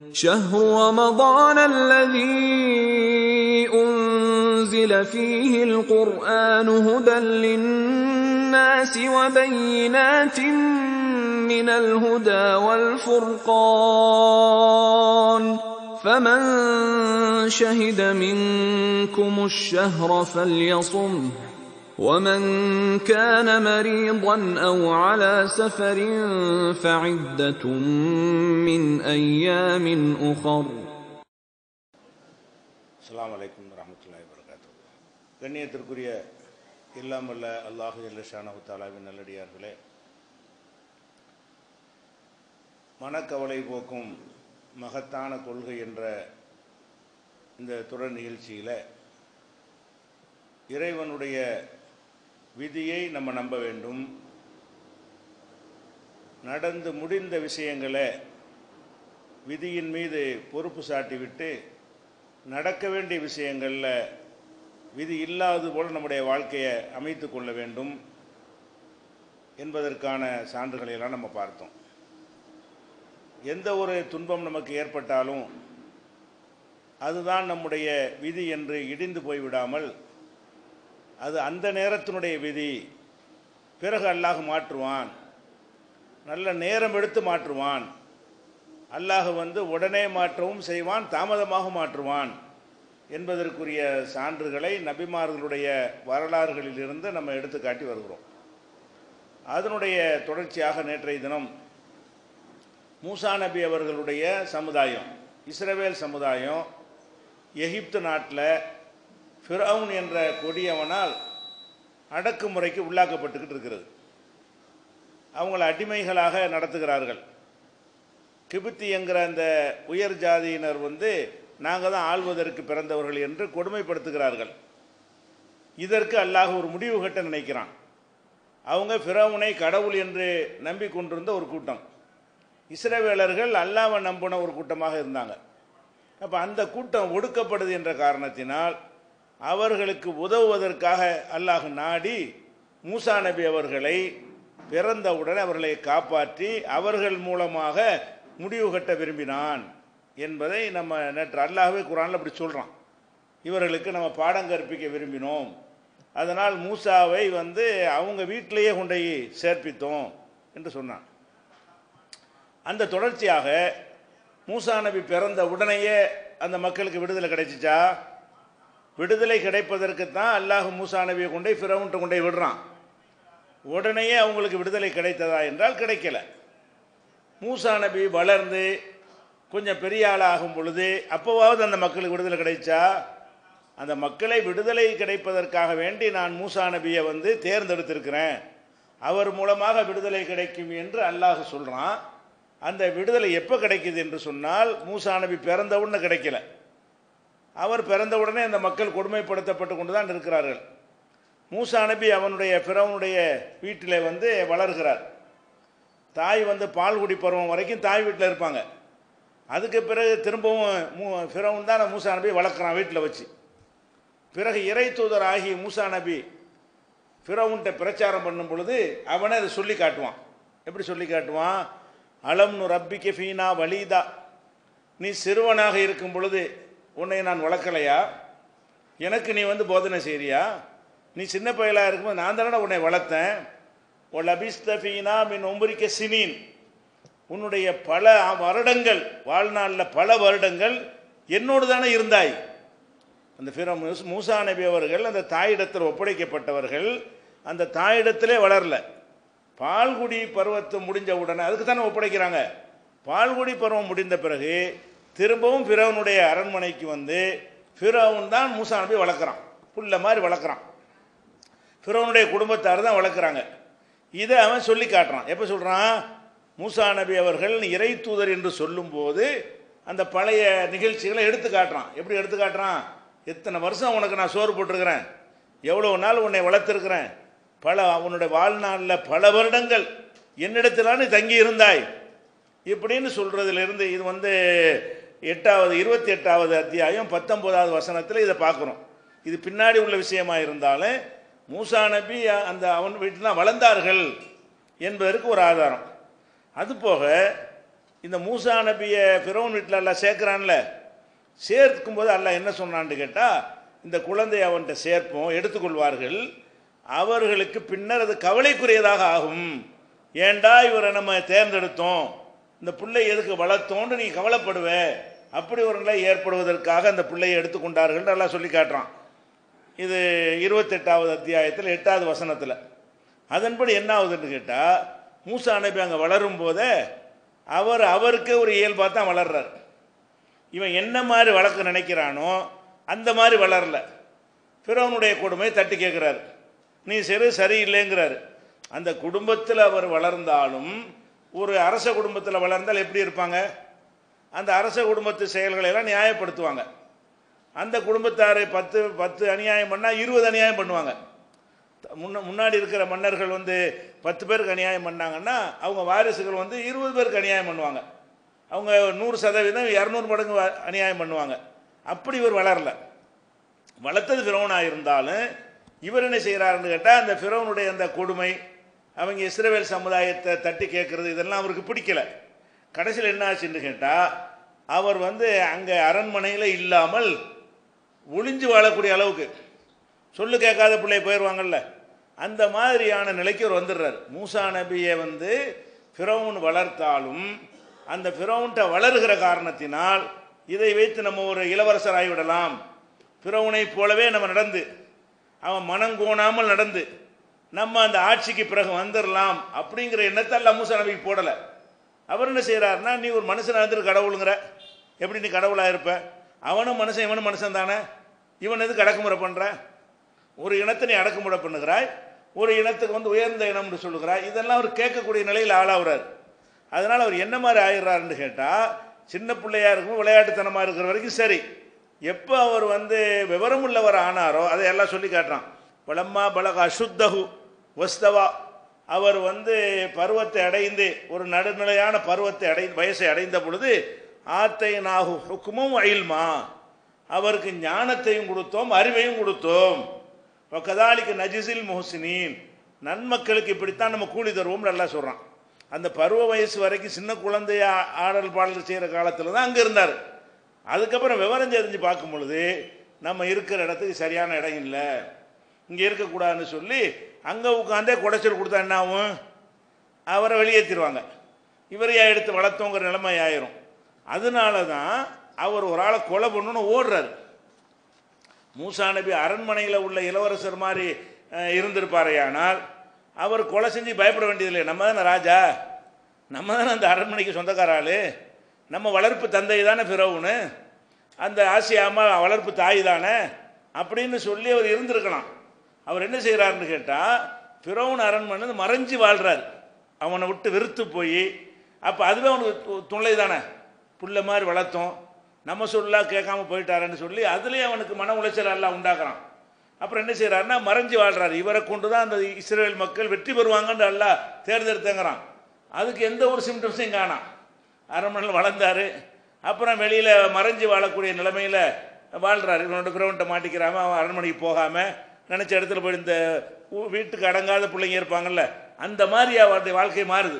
شهر رمضان الذي أنزل فيه القرآن هدى للناس وبينات من الهدى والفرقان فمن شهد منكم الشهر فليصمه ومن كان مريضا او على سفر فعده من ايام اخر அஸ்ஸலாமு அலைக்கும் வரமத்துல்லாஹி வரகாத்து கண்ணியத்திற்குரிய இல்லாமல்ல அல்லாஹு ஜல்லஷானஹு தாலாவின் நல்லடியார்களே மனக்கவலை போக்கும் மகத்தான கொள்கை என்ற இந்த தொடர் நிகழ்ச்சியில் இறைவனுடைய விதியை நம்ம நம்ப வேண்டும் நடந்து முடிந்த விஷயங்களை விதியின் மீது பொறுப்பு சாட்டிவிட்டு நடக்க வேண்டிய விஷயங்களில் விதி இல்லாதது போல் நம்முடைய வாழ்க்கையை அமைத்து கொள்ள வேண்டும் என்பதற்கான சான்றுகளை எல்லாம் நம்ம பார்த்தோம் எந்த ஒரு துன்பம் நமக்கு ஏற்பட்டாலும் அதுதான் நம்முடைய விதி என்று இடிந்து போய்விடாமல் அது அந்த நேரத்தினுடைய விதி பிறகு அல்லாஹ் மாற்றுவான் நல்ல நேரம் எடுத்து மாற்றுவான் அல்லாஹ் வந்து உடனே மாற்றவும் செய்வான் தாமதமாக மாற்றுவான் என்பதற்குரிய சான்றுகளை நபிமார்களுடைய வரலாறுகளிலிருந்து நம்ம எடுத்து காட்டி வருகிறோம் அதனுடைய தொடர்ச்சியாக நேற்றைய தினம் மூசா நபி அவர்களுடைய சமுதாயம் இஸ்ரவேல் சமுதாயம் எகிப்து நாட்டில் ஃபிரவுன் என்ற கொடியவனால் அடக்குமுறைக்கு உள்ளாக்கப்பட்டுக்கிட்டு இருக்கிறது அவங்கள அடிமைகளாக நடத்துகிறார்கள் கிபுத்தி என்கிற அந்த உயர் ஜாதியினர் வந்து நாங்கள் தான் ஆள்வதற்கு பிறந்தவர்கள் என்று கொடுமைப்படுத்துகிறார்கள் இதற்கு அல்லாஹ் ஒரு முடிவு கட்ட நினைக்கிறான் அவங்க ஃபிரவுனை கடவுள் என்று நம்பிக்கொண்டிருந்த ஒரு கூட்டம் இஸ்ரவேலர்கள் அல்லாவை நம்பின ஒரு கூட்டமாக இருந்தாங்க அப்போ அந்த கூட்டம் ஒடுக்கப்படுது என்ற காரணத்தினால் அவர்களுக்கு உதவுவதற்காக அல்லாஹ் நாடி மூசா நபி அவர்களை பிறந்தவுடன் அவர்களை காப்பாற்றி அவர்கள் மூலமாக முடிவு கட்ட விரும்பினான் என்பதை நம்ம நேற்று அல்லாஹ்வே குரானில் அப்படி சொல்கிறான் இவர்களுக்கு நம்ம பாடம் கற்பிக்க விரும்பினோம் அதனால் மூசாவை வந்து அவங்க வீட்டிலேயே கொண்டு போய் சேர்ப்பித்தோம் என்று சொன்னான் அந்த தொடர்ச்சியாக மூசா நபி பிறந்த உடனேயே அந்த மக்களுக்கு விடுதலை கிடைச்சிச்சா விடுதலை கிடைப்பதற்கு தான் அல்லாஹ் மூசா நபியை கொண்டே ஃபிரவுன்ட்ட கொண்டே விடுறான் உடனேயே அவங்களுக்கு விடுதலை கிடைத்ததா என்றால் கிடைக்கல மூசா நபி வளர்ந்து கொஞ்சம் பெரிய ஆளாகும் பொழுது அப்போவாவது அந்த மக்களுக்கு விடுதலை கிடைச்சா அந்த மக்களை விடுதலை கிடைப்பதற்காக வேண்டி நான் மூசா நபியை வந்து தேர்ந்தெடுத்திருக்கிறேன் அவர் மூலமாக விடுதலை கிடைக்கும் என்று அல்லாஹ் சொல்கிறான் அந்த விடுதலை எப்போ கிடைக்குது என்று சொன்னால் மூசா நபி பிறந்த உடனே கிடைக்கல அவர் பிறந்த உடனே அந்த மக்கள் கொடுமைப்படுத்தப்பட்டு கொண்டு தான் இருக்கிறார்கள் மூசா நபி அவனுடைய பிறவனுடைய வீட்டில் வந்து வளர்கிறார் தாய் வந்து பால் குடி பருவம் வரைக்கும் தாய் வீட்டில் இருப்பாங்க அதுக்கு பிறகு திரும்பவும் மூ பிறவன் தான் மூசா நபி வளர்க்குறான் வீட்டில் வச்சு பிறகு இறை தூதர் ஆகி மூசா நபி பிறவுன்ட்ட பிரச்சாரம் பண்ணும் பொழுது அவனை அதை சொல்லி காட்டுவான் எப்படி சொல்லி காட்டுவான் அலம்னு ரப்பிக்கு ஃபீனா வலிதா நீ சிறுவனாக இருக்கும் பொழுது உன்னை நான் வளர்க்கலையா எனக்கு நீ வந்து போதனை செய்றியா நீ சின்ன பயலாக இருக்கும்போது நான் தானே உன்னை வளர்த்தேன் ஒல் அபிஸ்தபீனா மின் ஒம்பரிக்க சினீன் உன்னுடைய பல வருடங்கள் வாழ்நாளில் பல வருடங்கள் என்னோடு தானே இருந்தாய் அந்த பிற மூசா நபி அவர்கள் அந்த தாயிடத்தில் ஒப்படைக்கப்பட்டவர்கள் அந்த தாயிடத்திலே வளரல பால்குடி பருவத்தை முடிஞ்ச உடனே அதுக்கு தானே ஒப்படைக்கிறாங்க பால்குடி பருவம் முடிந்த பிறகு திரும்பவும் பிறவனுடைய அரண்மனைக்கு வந்து பிறவன் தான் மூசா நபி வளர்க்குறான் புள்ள மாதிரி வளர்க்குறான் பிறவனுடைய குடும்பத்தார் தான் வளர்க்குறாங்க இதை அவன் சொல்லி காட்டுறான் எப்போ சொல்கிறான் மூசா நபி அவர்கள் இறை தூதர் என்று சொல்லும்போது அந்த பழைய நிகழ்ச்சிகளை எடுத்து காட்டுறான் எப்படி எடுத்து காட்டுறான் எத்தனை வருஷம் உனக்கு நான் சோறு போட்டிருக்கிறேன் எவ்வளோ நாள் உன்னை வளர்த்துருக்கிறேன் பல உன்னுடைய வாழ்நாளில் பல வருடங்கள் என்னிடத்திலான நீ தங்கி இருந்தாய் இப்படின்னு சொல்கிறதுலேருந்து இது வந்து எட்டாவது இருபத்தி எட்டாவது அத்தியாயம் பத்தொம்போதாவது வசனத்தில் இதை பார்க்குறோம் இது பின்னாடி உள்ள விஷயமா இருந்தாலும் மூசா நபி அந்த அவன் வீட்டில் தான் வளர்ந்தார்கள் என்பதற்கு ஒரு ஆதாரம் அதுபோக இந்த மூசா நபியை ஃபிரௌன் வீட்டில் எல்லாம் சேர்க்குறான்ல சேர்க்கும் போது அல்லாஹ் என்ன சொன்னான்னு கேட்டால் இந்த குழந்தையை அவன்கிட்ட சேர்ப்போம் எடுத்துக்கொள்வார்கள் அவர்களுக்கு பின்னர் அது கவலைக்குரியதாக ஆகும் ஏண்டா இவரை நம்ம தேர்ந்தெடுத்தோம் இந்த பிள்ளை எதுக்கு வளர்த்தோன்னு நீ கவலைப்படுவே அப்படி ஒரு நிலை ஏற்படுவதற்காக அந்த பிள்ளையை எடுத்துக்கொண்டார்கள் நல்லா சொல்லி காட்டுறான் இது இருபத்தெட்டாவது அத்தியாயத்தில் எட்டாவது வசனத்தில் அதன்படி என்ன ஆகுதுன்னு கேட்டால் மூசா நபி அங்கே வளரும் போதே அவர் அவருக்கே ஒரு இயல்பாக தான் வளர்றார் இவன் என்ன மாதிரி வளர்க்க நினைக்கிறானோ அந்த மாதிரி வளரல பிறவனுடைய கொடுமை தட்டி கேட்குறாரு நீ சரி சரியில்லைங்கிறாரு அந்த குடும்பத்தில் அவர் வளர்ந்தாலும் ஒரு அரச குடும்பத்தில் வளர்ந்தால் எப்படி இருப்பாங்க அந்த அரச குடும்பத்து செயல்களை எல்லாம் நியாயப்படுத்துவாங்க அந்த குடும்பத்தார் பத்து பத்து அநியாயம் பண்ணால் இருபது அநியாயம் பண்ணுவாங்க முன்ன முன்னாடி இருக்கிற மன்னர்கள் வந்து பத்து பேருக்கு அநியாயம் பண்ணாங்கன்னா அவங்க வாரிசுகள் வந்து இருபது பேருக்கு அநியாயம் பண்ணுவாங்க அவங்க நூறு சதவீதம் இரநூறு மடங்கு வ- அநியாயம் பண்ணுவாங்க அப்படி இவர் வளரல வளர்த்தது ஃபிரௌனாக இருந்தாலும் இவர் என்ன செய்கிறாருன்னு கேட்டால் அந்த ஃபிரௌனுடைய அந்த கொடுமை அவங்க இஸ்ரவேல் சமுதாயத்தை தட்டி கேட்குறது இதெல்லாம் அவருக்கு பிடிக்கல கடைசியில் என்ன ஆச்சுன்னு கேட்டால் அவர் வந்து அங்கே அரண்மனையில் இல்லாமல் ஒளிஞ்சு வாழக்கூடிய அளவுக்கு சொல்லு கேட்காத பிள்ளை போயிடுவாங்கல்ல அந்த மாதிரியான நிலைக்கு அவர் வந்துடுறார் மூசா நபியை வந்து ஃபிரௌன் வளர்த்தாலும் அந்த ஃபிரௌன்ட்ட வளருகிற காரணத்தினால் இதை வைத்து நம்ம ஒரு இளவரசர் ஆகிவிடலாம் ஃபிரௌனை போலவே நம்ம நடந்து அவன் மனம் கோணாமல் நடந்து நம்ம அந்த ஆட்சிக்கு பிறகு வந்துடலாம் அப்படிங்கிற எண்ணத்தை அல்ல மூசா நபிக்கு போடலை அவர் என்ன செய்கிறாருன்னா நீ ஒரு மனுஷன் இருந்துட்டு கடவுளுங்கிற எப்படி நீ கடவுளாக இருப்ப அவனும் மனுஷன் இவனும் மனுஷன் தானே இவன் எதுக்கு அடக்குமுறை பண்ணுற ஒரு இனத்தை நீ அடக்குமுறை பண்ணுகிறாய் ஒரு இனத்துக்கு வந்து உயர்ந்த இனம்னு சொல்லுகிறாய் இதெல்லாம் அவர் கேட்கக்கூடிய நிலையில் ஆளாகிறார் அதனால் அவர் என்ன மாதிரி ஆயிடுறாருன்னு கேட்டால் சின்ன பிள்ளையா இருக்கும் விளையாட்டுத்தனமாக இருக்கிற வரைக்கும் சரி எப்போ அவர் வந்து விவரம் உள்ளவர் ஆனாரோ அதை எல்லாம் சொல்லி காட்டுறான் பலம்மா பலக அசுத்தகு வஸ்தவா அவர் வந்து பருவத்தை அடைந்து ஒரு நடுநிலையான பருவத்தை அடை வயசை அடைந்த பொழுது ஆத்தை நாகு ஹுக்குமும் அயில்மா அவருக்கு ஞானத்தையும் கொடுத்தோம் அறிவையும் கொடுத்தோம் கதாலிக்கு நஜிசில் முஹசினின் நன்மக்களுக்கு இப்படித்தான் நம்ம கூலி தருவோம் நல்லா சொல்கிறான் அந்த பருவ வயசு வரைக்கும் சின்ன குழந்தைய ஆடல் பாடல் செய்கிற காலத்தில் தான் அங்கே இருந்தார் அதுக்கப்புறம் விவரம் தெரிஞ்சு பார்க்கும் பொழுது நம்ம இருக்கிற இடத்துக்கு சரியான இடம் இல்லை இங்கே இருக்கக்கூடாதுன்னு சொல்லி அங்கே உட்காந்தே குடைச்சல் கொடுத்தா என்ன ஆகும் அவரை வெளியேற்றிடுவாங்க இவரையா எடுத்து வளர்த்தோங்கிற நிலைமை ஆயிரும் அதனால தான் அவர் ஒரு ஆளை கொலை பண்ணணும்னு ஓடுறாரு மூசா நபி அரண்மனையில் உள்ள இளவரசர் மாதிரி அஹ், இருந்திருப்பாரேயானால் அவர் கொலை செஞ்சு பயப்பட வேண்டியதில்லை நம்ம தானே ராஜா நம்ம தானே அந்த அரண்மனைக்கு சொந்தக்கார ஆளு நம்ம வளர்ப்பு தந்தை தானே பிறவுன்னு அந்த ஆசியாமா வளர்ப்பு தாய் தானே அப்படின்னு சொல்லி அவர் இருந்திருக்கலாம் அவர் என்ன செய்கிறாருன்னு கேட்டால் பிறவுன் அரண்மனை மறைஞ்சு வாழ்கிறார் அவனை விட்டு வெறுத்து போய் அப்போ அதுவே அவனுக்கு து- துணை தானே புள்ள மாதிரி வளர்த்தோம் நம்ம சொல்லா கேட்காம போயிட்டாருன்னு சொல்லி அதுலேயே அவனுக்கு மன உளைச்சல் எல்லாம் உண்டாக்குறான் அப்புறம் என்ன செய்கிறாருன்னா மறைஞ்சு வாழ்றாரு இவரை கொண்டு தான் அந்த இஸ்ரேல் மக்கள் வெற்றி பெறுவாங்கன்னு எல்லாம் தேர்ந்தெடுத்தேங்கிறான் அதுக்கு எந்த ஒரு சிம்டம்ஸையும் காணாம் அரண்மனையில் வளர்ந்தாரு அப்புறம் வெளியில் மறைஞ்சு வாழக்கூடிய நிலைமையில் வாழ்கிறாரு இவனோட பிறவன்ட்ட மாட்டிக்கிறாம அவன் அரண்மனைக்கு போகாமல் நினச்ச இடத்துல போய் இந்த ஊ- வீட்டுக்கு அடங்காத பிள்ளைங்க இருப்பாங்கல்ல அந்த மாதிரி அவருடைய வாழ்க்கை மாறுது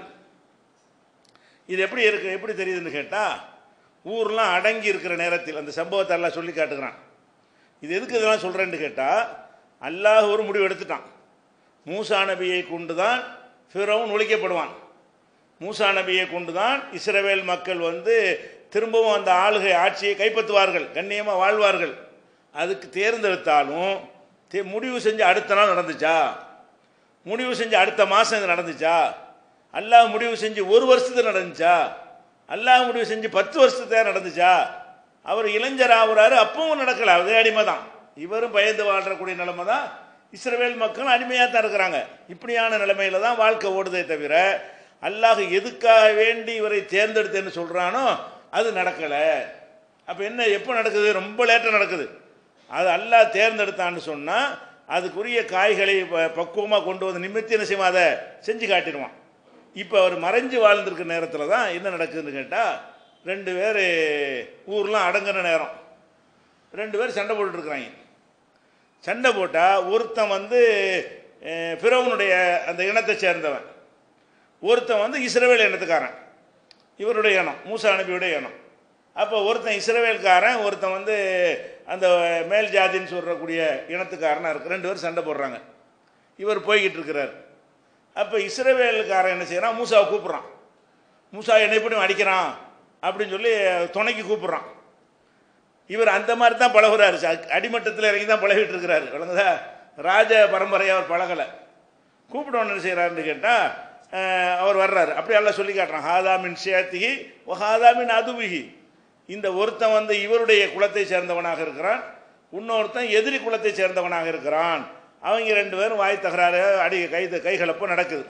இது எப்படி இருக்கு எப்படி தெரியுதுன்னு கேட்டால் ஊர்லாம் அடங்கி இருக்கிற நேரத்தில் அந்த சம்பவத்தை எல்லாம் சொல்லி காட்டுகிறான் இது எதுக்கு இதெல்லாம் சொல்கிறேன்னு கேட்டால் அல்லாஹ் ஒரு முடிவு எடுத்துட்டான் மூசா நபியை கொண்டு தான் ஃபிரௌன் ஒழிக்கப்படுவான் மூசா நபியை கொண்டு தான் இஸ்ரவேல் மக்கள் வந்து திரும்பவும் அந்த ஆளுகை ஆட்சியை கைப்பற்றுவார்கள் கண்ணியமாக வாழ்வார்கள் அதுக்கு தேர்ந்தெடுத்தாலும் தே- முடிவு செஞ்சு அடுத்த நாள் நடந்துச்சா முடிவு செஞ்சு அடுத்த மாதம் இது நடந்துச்சா அல்லாஹ் முடிவு செஞ்சு ஒரு வருஷத்துக்கு நடந்துச்சா அல்லாஹ் முடிவு செஞ்சு பத்து வருஷத்துக்கு நடந்துச்சா அவர் இளைஞர் ஆகுறாரு அப்பவும் நடக்கல அதே அடிமை தான் இவரும் பயந்து வாழ்றக்கூடிய நிலைமை தான் இஸ்ரவேல் மக்கள் அடிமையாக தான் இருக்கிறாங்க இப்படியான நிலைமையில தான் வாழ்க்கை ஓடுதே தவிர அல்லாஹ் எதுக்காக வேண்டி இவரை தேர்ந்தெடுத்தேன்னு சொல்கிறானோ அது நடக்கலை அப்போ என்ன எப்போ நடக்குது ரொம்ப லேட்டாக நடக்குது அது அல்லாஹ் தேர்ந்தெடுத்தான்னு சொன்னால் அதுக்குரிய காய்களை பக்குவமாக கொண்டு வந்து நிமித்தி என்ன செய்வான் அதை செஞ்சு காட்டிடுவான் இப்போ அவர் மறைஞ்சு வாழ்ந்திருக்க நேரத்தில் தான் என்ன நடக்குதுன்னு கேட்டால் ரெண்டு பேர் ஊர்லாம் அடங்குற நேரம் ரெண்டு பேர் சண்டை போட்டுருக்குறாங்க சண்டை போட்டால் ஒருத்தன் வந்து பிறவனுடைய அந்த இனத்தை சேர்ந்தவன் ஒருத்தன் வந்து இஸ்ரவேல் இனத்துக்காரன் இவருடைய இனம் மூசா நபியுடைய இனம் அப்போ ஒருத்தன் இஸ்ரவேல்காரன் ஒருத்தன் வந்து அந்த மேல் ஜாதின்னு சொல்லக்கூடிய இனத்துக்காரனாக இருக்கு ரெண்டு பேரும் சண்டை போடுறாங்க இவர் போய்கிட்டு இருக்கிறார் அப்போ இஸ்ரவேலுக்காரன் என்ன செய்கிறான் மூசாவை கூப்பிட்றான் மூசா என்னை எப்படி அடிக்கிறான் அப்படின்னு சொல்லி துணைக்கு கூப்பிட்றான் இவர் அந்த மாதிரி தான் பழகுறாரு ச- அடிமட்டத்தில் இறங்கி தான் பழகிட்டு இருக்கிறாரு விளங்குதா ராஜ பரம்பரையை அவர் பழகலை கூப்பிடணும் என்ன செய்கிறாருன்னு கேட்டால் அவர் வர்றாரு அப்படி எல்லாம் சொல்லி காட்டுறான் ஹாதாமின் சேத்திகி ஹாதாமின் அதுவிகி இந்த ஒருத்தன் வந்து இவருடைய குலத்தை சேர்ந்தவனாக இருக்கிறான் இன்னொருத்தன் எதிரி குலத்தை சேர்ந்தவனாக இருக்கிறான் அவங்க ரெண்டு பேரும் வாய் தகராறு அடி கை கைகலப்போ நடக்குது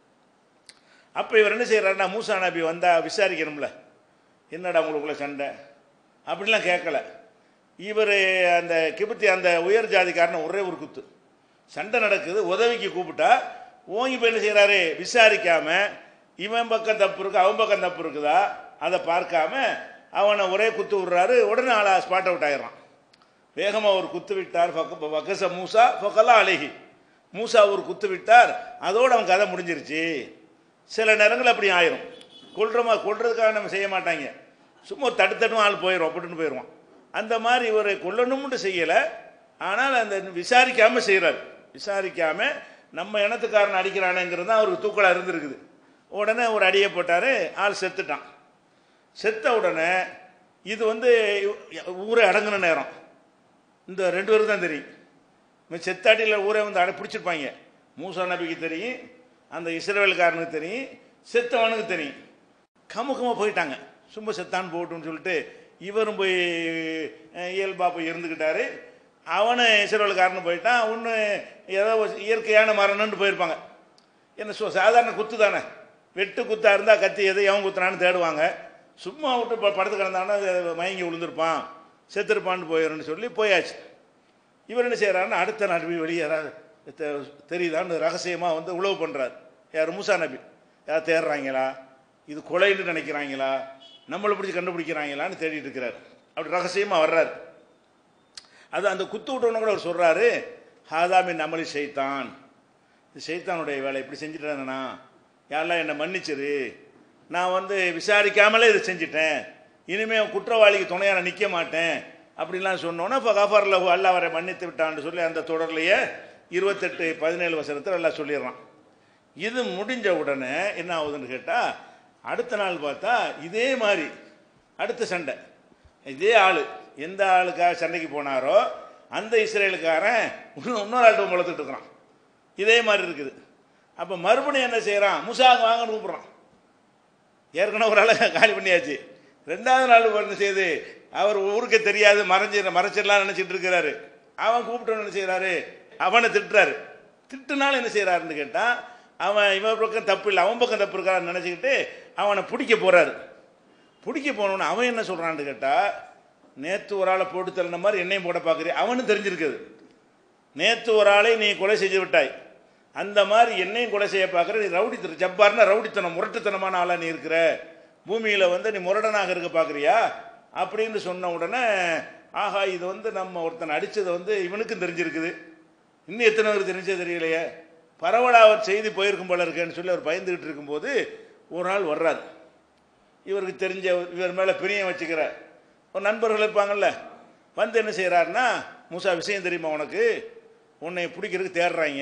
அப்போ இவர் என்ன செய்கிறாருன்னா மூசா நபி வந்தால் விசாரிக்கணும்ல என்னடா உங்களுக்குள்ள சண்டை அப்படிலாம் கேட்கல இவர் அந்த கிபத்தி அந்த உயர் ஜாதிக்காரனை ஒரே ஒரு குத்து சண்டை நடக்குது உதவிக்கு கூப்பிட்டா ஓங்கி போய் என்ன செய்கிறாரு விசாரிக்காம இவன் பக்கம் தப்பு இருக்கு அவன் பக்கம் தப்பு இருக்குதா அதை பார்க்காம அவனை ஒரே குத்து விடுறாரு உடனே ஆளா ஸ்பாட் அவுட் ஆயிடுறான் வேகமாக ஒரு குத்து விட்டார் ஃபக்க- வக்கச மூசா ஃபக்கலா அழகி மூசா ஒரு குத்து விட்டார் அதோடு அவன் கதை முடிஞ்சிருச்சு சில நேரங்கள் அப்படி ஆயிரும் கொல்றமா கொல்றதுக்காக நம்ம செய்ய மாட்டாங்க சும்மா ஒரு தட்டு தட்டும் ஆள் போயிடும் அப்படின்னு போயிடுவான் அந்த மாதிரி இவர் கொல்லணும்னு செய்யலை ஆனால் அந்த விசாரிக்காமல் செய்கிறார் விசாரிக்காமல் நம்ம இனத்துக்காரன் அடிக்கிறானுங்கிறது தான் அவருக்கு தூக்கலாக இருந்திருக்குது உடனே ஒரு அடியை போட்டார் ஆள் செத்துட்டான் செத்த உடனே இது வந்து ஊரே அடங்குன நேரம் இந்த ரெண்டு பேருக்கு தான் தெரியும் இவன் செத்தாட்டியில் ஊரே வந்து அடை பிடிச்சிருப்பாங்க மூசா நபிக்கு தெரியும் அந்த இஸ்ரேல்காரனுக்கு தெரியும் செத்தவனுக்கு தெரியும் கமுக்கமாக போயிட்டாங்க சும்மா செத்தான் போட்டுன்னு சொல்லிட்டு இவரும் போய் அஹ், இயல்பா போய் இருந்துக்கிட்டாரு அவனை இஸ்ரேல்காரனு போயிட்டான் ஒன்று ஏதோ ஒரு இயற்கையான மரணம்னு போயிருப்பாங்க என்ன சு சாதாரண குத்து தானே வெட்டு குத்தா இருந்தால் கத்தி எதை எவன் குத்துனான்னு தேடுவாங்க சும்மா விட்டு ப- படுத்து கிடந்தானா அது மயங்கி விழுந்திருப்பான் செத்துருப்பான்னு போயிடும்னு சொல்லி போயாச்சு இவர் என்ன செய்கிறாருன்னா அடுத்த நாள் போய் வெளியே யாராவது தெ- தெரியுதான்னு ரகசியமாக வந்து உழவு பண்ணுறாரு யார் மூசா நபி யார் தேடுறாங்களா இது கொலைன்னு நினைக்கிறாங்களா நம்மளை பிடிச்சி கண்டுபிடிக்கிறாங்களான்னு தேடிட்டு இருக்கிறார் அப்படி ரகசியமாக வர்றாரு அது அந்த குத்து விட்டவன கூட அவர் சொல்கிறாரு ஹாதாமின் அமளி செய்தான் இது செய்தானுடைய வேலை இப்படி செஞ்சுட்டேன்னா யாரெல்லாம் என்னை மன்னிச்சிரு நான் வந்து விசாரிக்காமலே இதை செஞ்சிட்டேன் இனிமேல் குற்றவாளிக்கு துணையான நிற்க மாட்டேன் அப்படிலாம் சொன்னோன்னா இப்போ கஃபர் லஹு அல்லாஹ் அவரை மன்னித்து விட்டான்னு சொல்லி அந்த தொடர்லையே இருபத்தெட்டு பதினேழு வசனத்தில் எல்லாம் சொல்லிடுறான் இது முடிஞ்ச உடனே என்ன ஆகுதுன்னு கேட்டால் அடுத்த நாள் பார்த்தா இதே மாதிரி அடுத்த சண்டை இதே ஆள் எந்த ஆளுக்காக சண்டைக்கு போனாரோ அந்த இஸ்ரேலுக்காரன் இன்னும் இன்னொரு ஆள்கிட்ட வளர்த்துட்டு இருக்கிறான் இதே மாதிரி இருக்குது அப்போ மறுபடியும் என்ன செய்கிறான் முசாங்க வாங்கன்னு கூப்பிட்றான் ஏற்கனவே ஒரு ஆளை காலி பண்ணியாச்சு ரெண்டாவது நாள் என்ன செய்யுது அவர் ஊருக்கு தெரியாது மறைஞ்சி மறைச்சிடலாம் நினச்சிட்டு இருக்கிறாரு அவன் கூப்பிட்டு என்ன செய்கிறாரு அவனை திட்டுறாரு திட்டுனாலும் என்ன செய்கிறாருன்னு கேட்டால் அவன் இவன் பக்கம் தப்பு இல்லை அவன் பக்கம் தப்பு இருக்கான்னு நினச்சிக்கிட்டு அவனை பிடிக்க போகிறாரு பிடிக்க போனோன்னு அவன் என்ன சொல்கிறான்னு கேட்டால் நேற்று ஒரு ஆளை போட்டு தள்ளின மாதிரி என்னையும் போட பார்க்குறிய அவனும் தெரிஞ்சிருக்குது நேற்று ஒரு ஆளை நீ கொலை செஞ்சு விட்டாய் அந்த மாதிரி என்னையும் கொலை செய்ய பார்க்குற நீ ரவுடித்தனம் ஜப்பார்னா ரவுடித்தனம் முரட்டுத்தனமான ஆளாக நீ இருக்கிற பூமியில் வந்து நீ முரடனாக இருக்க பார்க்குறியா அப்படின்னு சொன்ன உடனே ஆஹா இது வந்து நம்ம ஒருத்தன் அடித்ததை வந்து இவனுக்கும் தெரிஞ்சிருக்குது இன்னும் எத்தனை பேருக்கு தெரிஞ்சது தெரியலையே பரவலாக அவர் செய்தி போயிருக்கும் போல இருக்கேன்னு சொல்லி அவர் பயந்துக்கிட்டு இருக்கும்போது ஒரு ஆள் வர்றாரு இவருக்கு தெரிஞ்ச இவர் மேலே பிரியம் வச்சுக்கிற ஒரு நண்பர்கள் இருப்பாங்கல்ல வந்து என்ன செய்கிறாருன்னா மூசா விஷயம் தெரியுமா உனக்கு உன்னை பிடிக்கிறதுக்கு தேடுறாங்க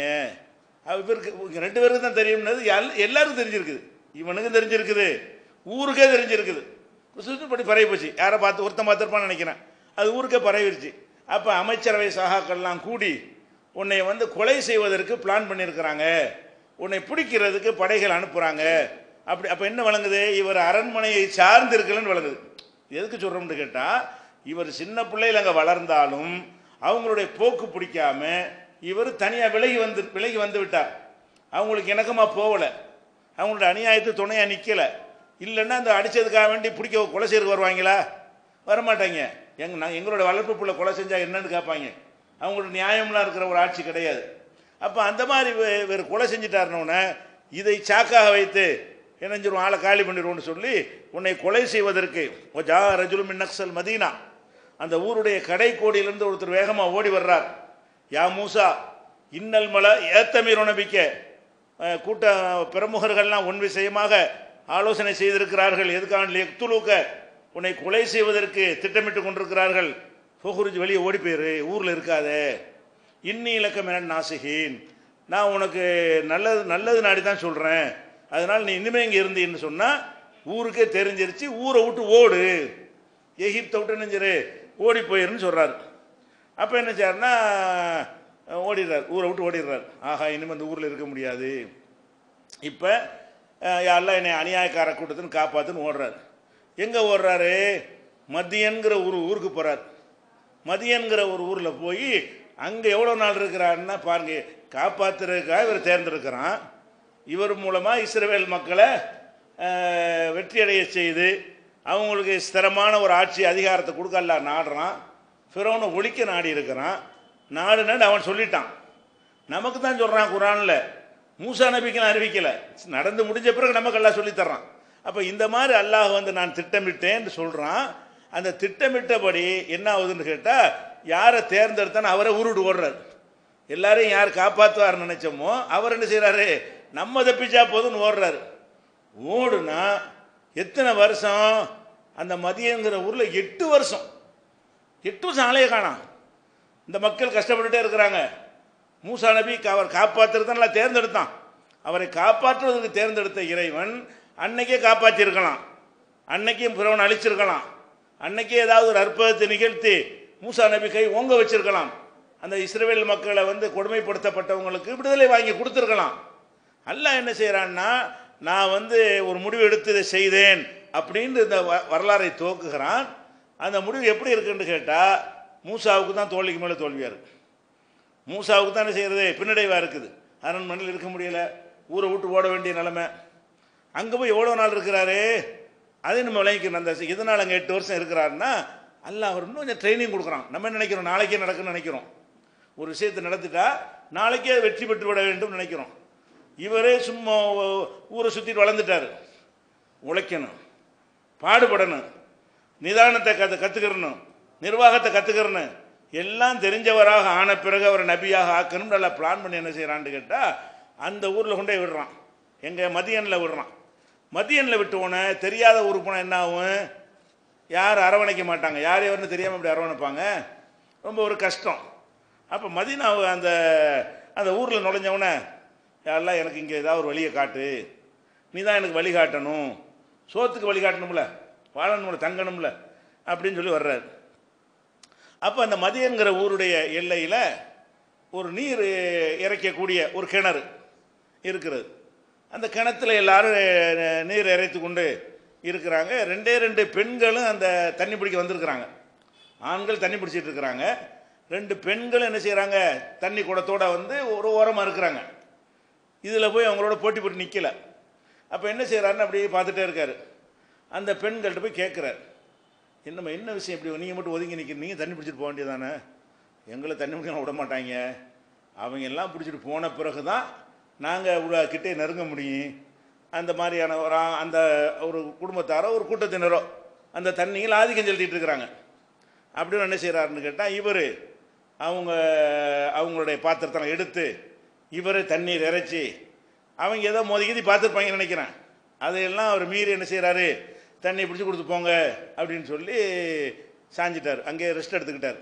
அவ இவருக்கு இவங்க ரெண்டு பேருக்கு தான் தெரியும்னது எல் எல்லாருக்கும் தெரிஞ்சிருக்குது இவனுக்கும் தெரிஞ்சிருக்குது ஊருக்கே தெரிஞ்சிருக்குது சுற்றுப்படி பரவி போச்சு யாரை பார்த்து ஒருத்தன் பார்த்துருப்பான்னு நினைக்கிறேன் அது ஊருக்கே பரவிருச்சு அப்போ அமைச்சரவை சகாக்கள்லாம் கூடி உன்னை வந்து கொலை செய்வதற்கு பிளான் பண்ணியிருக்கிறாங்க உன்னை பிடிக்கிறதுக்கு படைகள் அனுப்புகிறாங்க அப்படி அப்போ என்ன வழங்குது இவர் அரண்மனையை சார்ந்து இருக்கலன்னு வழங்குது எதுக்கு சொல்கிறோம்னு கேட்டால் இவர் சின்ன பிள்ளையில் அங்கே வளர்ந்தாலும் அவங்களுடைய போக்கு பிடிக்காம இவர் தனியாக விலகி வந்து விலகி வந்து விட்டார் அவங்களுக்கு இணக்கமாக போகலை அவங்களோட அநியாயத்து துணையாக நிற்கலை இல்லைன்னா அந்த அடித்ததுக்காக வேண்டி பிடிக்க கொலை செய்யறதுக்கு வருவாங்களா வரமாட்டாங்க எங்க நான் எங்களோட வளர்ப்பு பிள்ளை கொலை செஞ்சால் என்னன்னு கேட்பாங்க அவங்களோட நியாயம்லாம் இருக்கிற ஒரு ஆட்சி கிடையாது அப்போ அந்த மாதிரி வே- வேறு கொலை செஞ்சிட்டாருனோடனே இதை சாக்காக வைத்து இணைஞ்சிரும் ஆளை காலி பண்ணிடுவோம்னு சொல்லி உன்னை கொலை செய்வதற்கு ஜா ரஜுலும் நக்சல் மதீனா அந்த ஊருடைய கடைக்கோடியிலிருந்து ஒருத்தர் வேகமாக ஓடி வர்றார் யா மூசா இன்னல் மலை ஏத்தமீர் நபிக்க அஹ், கூட்ட பிரமுகர்கள்லாம் ஒன் விஷயமாக ஆலோசனை செய்திருக்கிறார்கள் எதுக்காக எக்துலுக்க உன்னை கொலை செய்வதற்கு திட்டமிட்டு கொண்டிருக்கிறார்கள் ஃபோகுருஜ் வெளியே ஓடி போயிரு ஊரில் இருக்காதே இன்னி இலக்கம் என நாசிகீன் நான் உனக்கு நல்லது நல்லது நாடி தான் சொல்கிறேன் அதனால் நீ இனிமே இங்கே இருந்தீன்னு சொன்னால் ஊருக்கே தெரிஞ்சிருச்சு ஊரை விட்டு ஓடு எகிப்தை விட்டு நெஞ்சிரு ஓடி போயிருன்னு சொல்கிறாரு அப்போ என்ன செய்யாருன்னா ஓடிடுறார் ஊரை விட்டு ஓடிடுறார் ஆஹா இனிமேல் இந்த ஊரில் இருக்க முடியாது இப்போ யாரெல்லாம் என்னை அநியாயக்கார கூட்டத்துன்னு காப்பாற்றுன்னு ஓடுறாரு எங்கே ஓடுறாரு மதியன்கிற ஒரு ஊருக்கு போகிறார் மதியன்கிற ஒரு ஊரில் போய் அங்கே எவ்வளோ நாள் இருக்கிறாருன்னா பாருங்க காப்பாற்றுறதுக்காக இவர் தேர்ந்தெடுக்கிறான் இவர் மூலமாக இஸ்ரேல் மக்களை அஹ், வெற்றியடைய செய்து அவங்களுக்கு ஸ்திரமான ஒரு ஆட்சி அதிகாரத்தை கொடுக்க அல்ல நாடுறான் ஃபிரோனை ஒழிக்க நாடி இருக்கிறான் நாடு நாடு அவன் சொல்லிட்டான் நமக்கு தான் சொல்கிறான் குரானில் மூசா நபிக்கெல்லாம் அறிவிக்கல நடந்து முடிஞ்ச பிறகு நமக்கு எல்லாம் சொல்லித் தர்றான் அப்போ இந்த மாதிரி அல்லாஹ் வந்து நான் திட்டமிட்டேன்னு சொல்கிறான் அந்த திட்டமிட்டபடி என்ன ஆகுதுன்னு கேட்டால் யாரை தேர்ந்தெடுத்தானோ அவரை உருடு ஓடுறாரு எல்லாரையும் யார் காப்பாற்றுவார்னு நினைச்சோமோ அவர் என்ன செய்கிறாரு நம்ம தப்பிச்சா போதும்னு ஓடுறாரு ஓடுனா எத்தனை வருஷம் அந்த மதியங்கிற ஊரில் எட்டு வருஷம் எட்டு வருஷம் ஆளைய காணாம் இந்த மக்கள் கஷ்டப்பட்டுட்டே இருக்கிறாங்க மூசா நபி அவர் காப்பாற்றுறதுனால தேர்ந்தெடுத்தான் அவரை காப்பாற்றுவதற்கு தேர்ந்தெடுத்த இறைவன் அன்னைக்கே காப்பாற்றிருக்கலாம் அன்னைக்கே பிறவன் அழிச்சிருக்கலாம் அன்னைக்கே ஏதாவது ஒரு அற்புதத்தை நிகழ்த்தி மூசா நபி கை ஓங்க வச்சிருக்கலாம் அந்த இஸ்ரேல் மக்களை வந்து கொடுமைப்படுத்தப்பட்டவங்களுக்கு விடுதலை வாங்கி கொடுத்துருக்கலாம் அல்லாஹ் என்ன செய்கிறான்னா நான் வந்து ஒரு முடிவு எடுத்து இதை செய்தேன் அப்படின்னு இந்த வ- வரலாறை துவக்குகிறான் அந்த முடிவு எப்படி இருக்குன்னு கேட்டால் மூசாவுக்கு தான் தோல்விக்கு மேலே தோல்வியாக இருக்கு மூசாவுக்கு தான் என்ன செய்கிறது பின்னடைவாக இருக்குது அரண்மனையில் இருக்க முடியல ஊரை விட்டு ஓட வேண்டிய நிலைமை அங்கே போய் எவ்வளோ நாள் இருக்கிறாரு அதை நம்ம விளங்கிக்கணும் அந்த இதனால் அங்கே எட்டு வருஷம் இருக்கிறாருன்னா அல்லாஹ் அவர் இன்னும் கொஞ்சம் ட்ரைனிங் கொடுக்குறான் நம்ம என்ன நினைக்கிறோம் நாளைக்கே நடக்குன்னு நினைக்கிறோம் ஒரு விஷயத்தை நடத்திட்டா நாளைக்கே வெற்றி பெற்று விட வேண்டும் நினைக்கிறோம் இவரே சும்மா ஊரை சுற்றிட்டு வளர்ந்துட்டார் உழைக்கணும் பாடுபடணும் நிதானத்தை கற்று கற்றுக்கிறணும் நிர்வாகத்தை கற்றுக்கிறணும் எல்லாம் தெரிஞ்சவராக ஆன பிறகு அவரை நபியாக ஆக்கணும் நல்லா பிளான் பண்ணி என்ன செய்கிறான்னு கேட்டால் அந்த ஊரில் கொண்டே விடுறான் எங்கள் மதியனில் விடுறான் மதியனில் விட்டோன்னே தெரியாத ஊருக்கு போனால் என்ன ஆகும் யார் அரவணைக்க மாட்டாங்க யார் யாருன்னு தெரியாமல் இப்படி அரவணைப்பாங்க ரொம்ப ஒரு கஷ்டம் அப்போ மதினாவு அந்த அந்த ஊரில் நுழைஞ்சவொடனே யாரெல்லாம் எனக்கு இங்கே ஏதாவது ஒரு வழியை காட்டு நீ தான் எனக்கு வழி காட்டணும் சோத்துக்கு வழி காட்டணும்ல வாழணும்ல தங்கணும்ல அப்படின்னு சொல்லி வர்றாரு அப்போ அந்த மதியங்கிற ஊருடைய எல்லையில் ஒரு நீர் இறைக்கக்கூடிய ஒரு கிணறு இருக்கிறது அந்த கிணத்துல எல்லாரும் அஹ், நீர் இறைத்து கொண்டு இருக்கிறாங்க ரெண்டே ரெண்டு பெண்களும் அந்த தண்ணி பிடிக்க வந்திருக்கிறாங்க ஆண்கள் தண்ணி பிடிச்சிட்டு இருக்கிறாங்க ரெண்டு பெண்கள் என்ன செய்கிறாங்க தண்ணி குடத்தோட வந்து ஒரு ஓரமாக இருக்கிறாங்க இதில் போய் அவங்களோட போட்டி போட்டு நிற்கல அப்போ என்ன செய்கிறாருன்னு அப்படியே பார்த்துட்டே இருக்காரு அந்த பெண்கள்கிட்ட போய் கேட்குறாரு என்னம்மா என்ன விஷயம் இப்படி நீங்கள் மட்டும் ஒதுங்கி நிற்க நீங்கள் தண்ணி பிடிச்சிட்டு போக வேண்டியதானே எங்களை தண்ணி பிடிக்க விட மாட்டாங்க அவங்க எல்லாம் பிடிச்சிட்டு போன பிறகு தான் நாங்கள் கிட்டே நெருங்க முடியும் அந்த மாதிரியான ஒரு ஆ- அந்த ஒரு குடும்பத்தாரோ ஒரு கூட்டத்தினரோ அந்த தண்ணியில் ஆதிக்கம் செலுத்திட்டு இருக்கிறாங்க அப்படின்னு என்ன செய்கிறாருன்னு கேட்டால் இவர் அவங்க அவங்களுடைய பாத்திரத்தெல்லாம் எடுத்து இவரே தண்ணீர் இறைச்சி அவங்க ஏதோ மோதிக்கிதி பார்த்துருப்பாங்கன்னு நினைக்கிறேன் அதையெல்லாம் அவர் மீறி என்ன செய்கிறாரு தண்ணி பிடிச்சி கொடுத்து போங்க அப்படின்னு சொல்லி சாஞ்சிட்டார் அங்கே ரெஸ்ட் எடுத்துக்கிட்டார்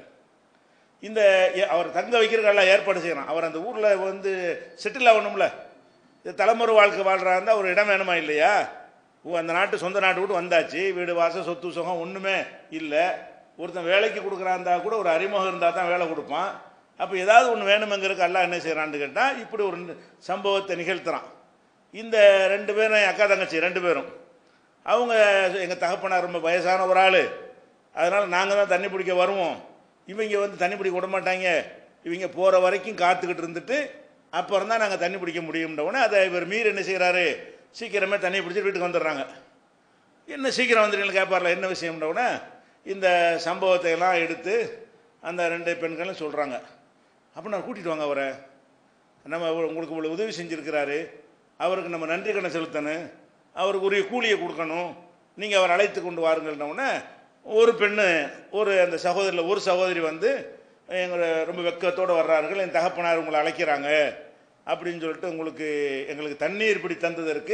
இந்த எ- அவர் தங்க வைக்கிறதுக்கெல்லாம் ஏற்பாடு செய்யணும் அவர் அந்த ஊரில் வந்து செட்டில் ஆகணும்ல இது தலைமுறை வாழ்க்கை வாழ்றா இருந்தால் ஒரு இடம் வேணுமா இல்லையா ஓ அந்த நாட்டு சொந்த நாட்டு விட்டு வந்தாச்சு வீடு வாசல் சொத்து சுகம் ஒன்றுமே இல்லை ஒருத்தன் வேலைக்கு கொடுக்குறா இருந்தால் கூட ஒரு அறிமுகம் இருந்தால் தான் வேலை கொடுப்பான் அப்போ ஏதாவது ஒன்று வேணுமெங்கிறதுக்கு எல்லாம் என்ன செய்கிறான்னு கேட்டால் இப்படி ஒரு சம்பவத்தை நிகழ்த்துறான் இந்த ரெண்டு பேரும் என் அக்கா தங்கச்சி ரெண்டு பேரும் அவங்க எங்கள் தகப்பனார் ரொம்ப வயசான ஒரு ஆள் அதனால் நாங்கள் தான் தண்ணி பிடிக்க வருவோம் இவங்க வந்து தண்ணி பிடிக்க விட மாட்டாங்க இவங்க போகிற வரைக்கும் காத்துக்கிட்டு இருந்துட்டு அப்புறம் தான் நாங்கள் தண்ணி பிடிக்க முடியும்ன்றவுடனே அதை இவர் மீறி என்ன செய்கிறாரு சீக்கிரமே தண்ணி பிடிச்சிட்டு வீட்டுக்கு வந்துடுறாங்க என்ன சீக்கிரம் வந்துட்டீங்கன்னு கேட்பார்ல என்ன விஷயம்ன்றவுடனே இந்த சம்பவத்தை எல்லாம் எடுத்து அந்த ரெண்டு பெண்களும் சொல்கிறாங்க அப்போ நான் கூட்டிகிட்டு வாங்க அவரை நம்ம இவ்வளவு- உங்களுக்கு இவ்வளோ உதவி செஞ்சுருக்கிறாரு அவருக்கு நம்ம நன்றி கடன் செலுத்தணும் அவருக்கு உரிய கூலியை கொடுக்கணும் நீங்கள் அவர் அழைத்து கொண்டு வாருங்கள்னவுடனே ஒரு பெண்ணு ஒரு அந்த சகோதரியில் ஒரு சகோதரி வந்து எங்களை ரொம்ப வெக்கத்தோடு வர்றார்கள் என் தகப்பனார் உங்களை அழைக்கிறாங்க அப்படின்னு சொல்லிட்டு உங்களுக்கு எங்களுக்கு தண்ணீர் பிடி தந்ததற்கு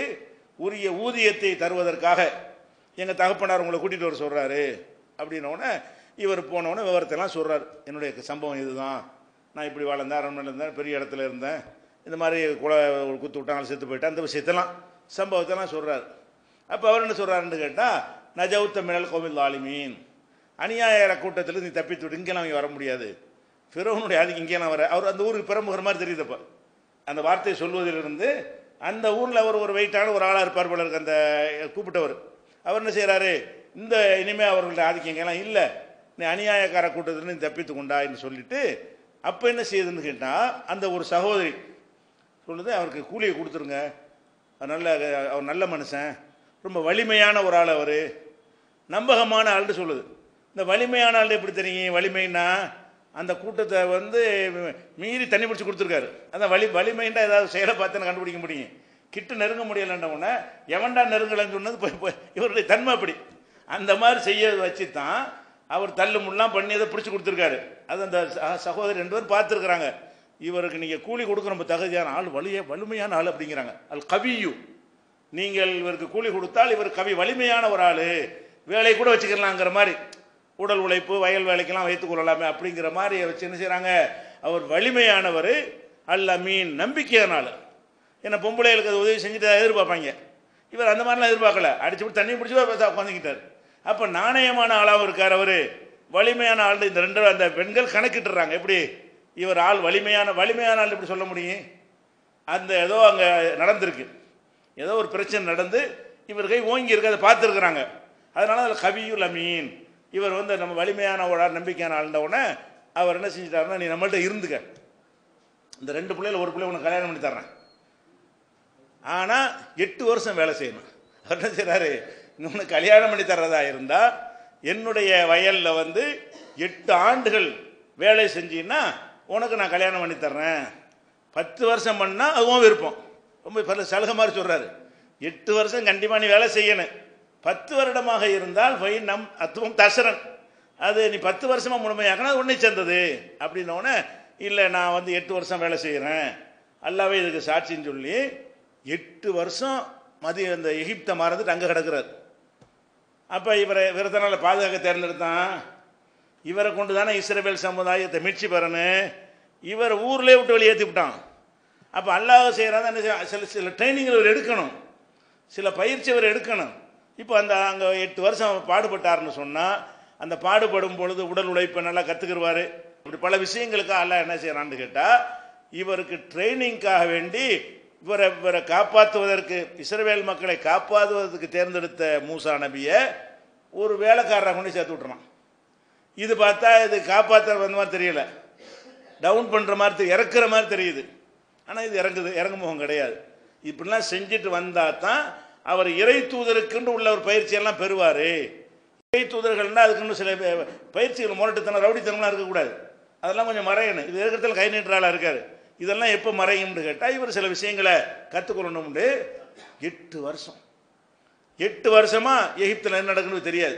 உரிய ஊதியத்தை தருவதற்காக எங்கள் தகப்பனார் உங்களை கூட்டிகிட்டு வர சொல்கிறாரு அப்படின்னோடனே இவர் போனோடனே விவரத்தெல்லாம் சொல்கிறார் என்னுடைய சம்பவம் இதுதான் நான் இப்படி வளர்ந்தேன் அரண்மனையில் இருந்தேன் பெரிய இடத்துல இருந்தேன் இந்த மாதிரி குல ஒரு குத்து விட்டாங்க செத்து போயிட்டேன் அந்த விஷயத்தெல்லாம் சம்பவத்தெல்லாம் சொல்கிறார் அப்போ அவர் என்ன சொல்கிறாருன்னு கேட்டால் நஜவுத்த மினல் கோவில் ஆலிமீன் அநியாய கூட்டத்தில் நீ தப்பித்து விட்டு இங்கெல்லாம் இங்கே வர முடியாது ஃபிரோனுடைய அதுக்கு இங்கேலாம் வர அவர் அந்த ஊருக்கு பிரமுகர் மாதிரி தெரியுதப்ப அந்த வார்த்தையை சொல்வதிலிருந்து அந்த ஊரில் அவர் ஒரு வெயிட்டான ஒரு ஆளாக இருப்பார் போல இருக்கு அந்த கூப்பிட்டவர் அவர் என்ன செய்கிறாரு இந்த இனிமே அவர்களுடைய ஆதிக்கம் இங்கெல்லாம் இல்லை நீ அநியாயக்கார கூட்டத்தில் நீ தப்பித்து கொண்டான்னு சொல்லிட்டு அப்போ என்ன செய்யுதுன்னு கேட்டால் அந்த ஒரு சகோதரி சொல்லுது அவருக்கு கூலியை கொடுத்துருங்க அவர் நல்ல அவர் நல்ல மனுஷன் ரொம்ப வலிமையான ஒரு ஆள் அவர் நம்பகமான ஆள்னு சொல்லுது இந்த வலிமையான ஆள் எப்படி தெரியும் வலிமைன்னா அந்த கூட்டத்தை வந்து மீறி தண்ணி பிடிச்சி கொடுத்துருக்காரு அந்த வலி வலிமைன்னா ஏதாவது செயலை பார்த்து கண்டுபிடிக்க முடியும் கிட்ட நெருங்க முடியலன்ற உடனே எவன்டா நெருங்கலன்னு சொன்னது போய் போய் இவருடைய தன்மை அப்படி அந்த மாதிரி செய்ய வச்சு தான் அவர் தள்ளு முல்லாம் பண்ணி அதை பிடிச்சி கொடுத்துருக்காரு அது அந்த ச- சகோதரி ரெண்டு பேரும் பார்த்துருக்குறாங்க இவருக்கு நீங்கள் கூலி கொடுக்குற நம்ம தகுதியான ஆள் வலிய வலிமையான ஆள் அப்படிங்கிறாங்க அல் கவியு நீங்கள் இவருக்கு கூலி கொடுத்தால் இவர் கவி வலிமையான ஒரு ஆள் வேலை கூட வச்சுக்கலாங்கிற மாதிரி உடல் உழைப்பு வயல் வேலைக்கெல்லாம் வைத்துக் கொள்ளலாமே அப்படிங்கிற மாதிரி வச்சு என்ன செய்கிறாங்க அவர் வலிமையானவர் அல்ல மீன் நம்பிக்கையான ஆள் ஏன்னா பொம்பளைகளுக்கு அது உதவி செஞ்சுட்டு அதை எதிர்பார்ப்பாங்க இவர் அந்த மாதிரிலாம் எதிர்பார்க்கல அடிச்சு விட்டு தண்ணி பிடிச்சி உட்காந்துக்கிட்டார் அப்போ நாணயமான ஆளாகவும் இருக்கார் அவர் வலிமையான ஆள் இந்த ரெண்டு அந்த பெண்கள் கணக்கிட்டுறாங்க எப்படி இவர் ஆள் வலிமையான வலிமையான ஆள் எப்படி சொல்ல முடியும் அந்த ஏதோ அங்கே நடந்திருக்கு ஏதோ ஒரு பிரச்சனை நடந்து இவர் கை ஓங்கி இருக்கு அதை பார்த்துருக்குறாங்க அதனால அதில் கவியுல் அமீன் இவர் வந்து நம்ம வலிமையான ஒரு ஆள் நம்பிக்கையான ஆளுன்ற உடனே அவர் என்ன செஞ்சிட்டாருன்னா நீ நம்மள்ட்ட இருந்துக்க இந்த ரெண்டு பிள்ளைகள் ஒரு பிள்ளை உனக்கு கல்யாணம் பண்ணி தர்றேன் ஆனால் எட்டு வருஷம் வேலை செய்யணும் அவர் என்ன செய்கிறாரு உனக்கு கல்யாணம் பண்ணி தர்றதா இருந்தால் என்னுடைய வயலில் வந்து எட்டு ஆண்டுகள் வேலை செஞ்சீன்னா உனக்கு நான் கல்யாணம் பண்ணி தர்றேன் பத்து வருஷம் பண்ணால் அதுவும் விருப்பம் ரொம்ப பல சலுகை மாதிரி சொல்கிறாரு எட்டு வருஷம் கண்டிப்பாக நீ வேலை செய்யணும் பத்து வருடமாக இருந்தால் வை நம் அத்துவம் தசரன் அது நீ பத்து வருஷமாக முழுமையாக்கினா அது உன்னை சேர்ந்தது அப்படின்னோடனே இல்லை நான் வந்து எட்டு வருஷம் வேலை செய்கிறேன் அல்லாவே இதுக்கு சாட்சின்னு சொல்லி எட்டு வருஷம் மதிய அந்த எகிப்தை மறந்துட்டு அங்கே கிடக்கிறார் அப்போ இவரை விரதனால பாதுகாக்க தேர்ந்தெடுத்தான் இவரை கொண்டு தானே இஸ்ரேல் சமுதாயத்தை மீட்சி பெறணும் இவர் ஊர்லேயே விட்டு வெளியேற்றி விட்டான் அப்போ அல்லாஹ் செய்கிறாங்க என்ன செய்ய- சில சில ட்ரைனிங் இவர் எடுக்கணும் சில பயிற்சி அவர் எடுக்கணும் இப்போ அந்த அங்கே எட்டு வருஷம் பாடுபட்டாருன்னு சொன்னால் அந்த பாடுபடும் பொழுது உடல் உழைப்பை நல்லா கற்றுக்கிடுவார் இப்படி பல விஷயங்களுக்கு அல்லாஹ் என்ன செய்கிறான்னு கேட்டால் இவருக்கு ட்ரைனிங்காக வேண்டி இவரை இவரை காப்பாற்றுவதற்கு இஸ்ரவேல் மக்களை காப்பாற்றுவதற்கு தேர்ந்தெடுத்த மூசா நபியை ஒரு வேலைக்காரரை கொண்டு சேர்த்து விட்டுறான் இது பார்த்தா இது காப்பாற்ற வந்த மாதிரி தெரியல டவுன் பண்ணுற மாதிரி தெரி- இறக்குற மாதிரி தெரியுது ஆனால் இது இறங்குது இறங்கு முகம் கிடையாது இப்படிலாம் செஞ்சுட்டு வந்தால் தான் அவர் இறை தூதருக்குன்னு உள்ள ஒரு பயிற்சியெல்லாம் பெறுவார் இறை தூதர்கள்னா அதுக்குன்னு சில ப- பயிற்சிகள் முரட்டுத்தனம் ரவுடித்தனம்லாம் இருக்கக்கூடாது அதெல்லாம் கொஞ்சம் மறையணும் இது இருக்கிறதுல கை நீட்டுறாளாக இருக்கார் இதெல்லாம் எப்போ மறையும்னு கேட்டால் இவர் சில விஷயங்களை கற்றுக்கொள்ளணும்னு எட்டு வருஷம் எட்டு வருஷமா எகிப்தில் என்ன நடக்குன்னு தெரியாது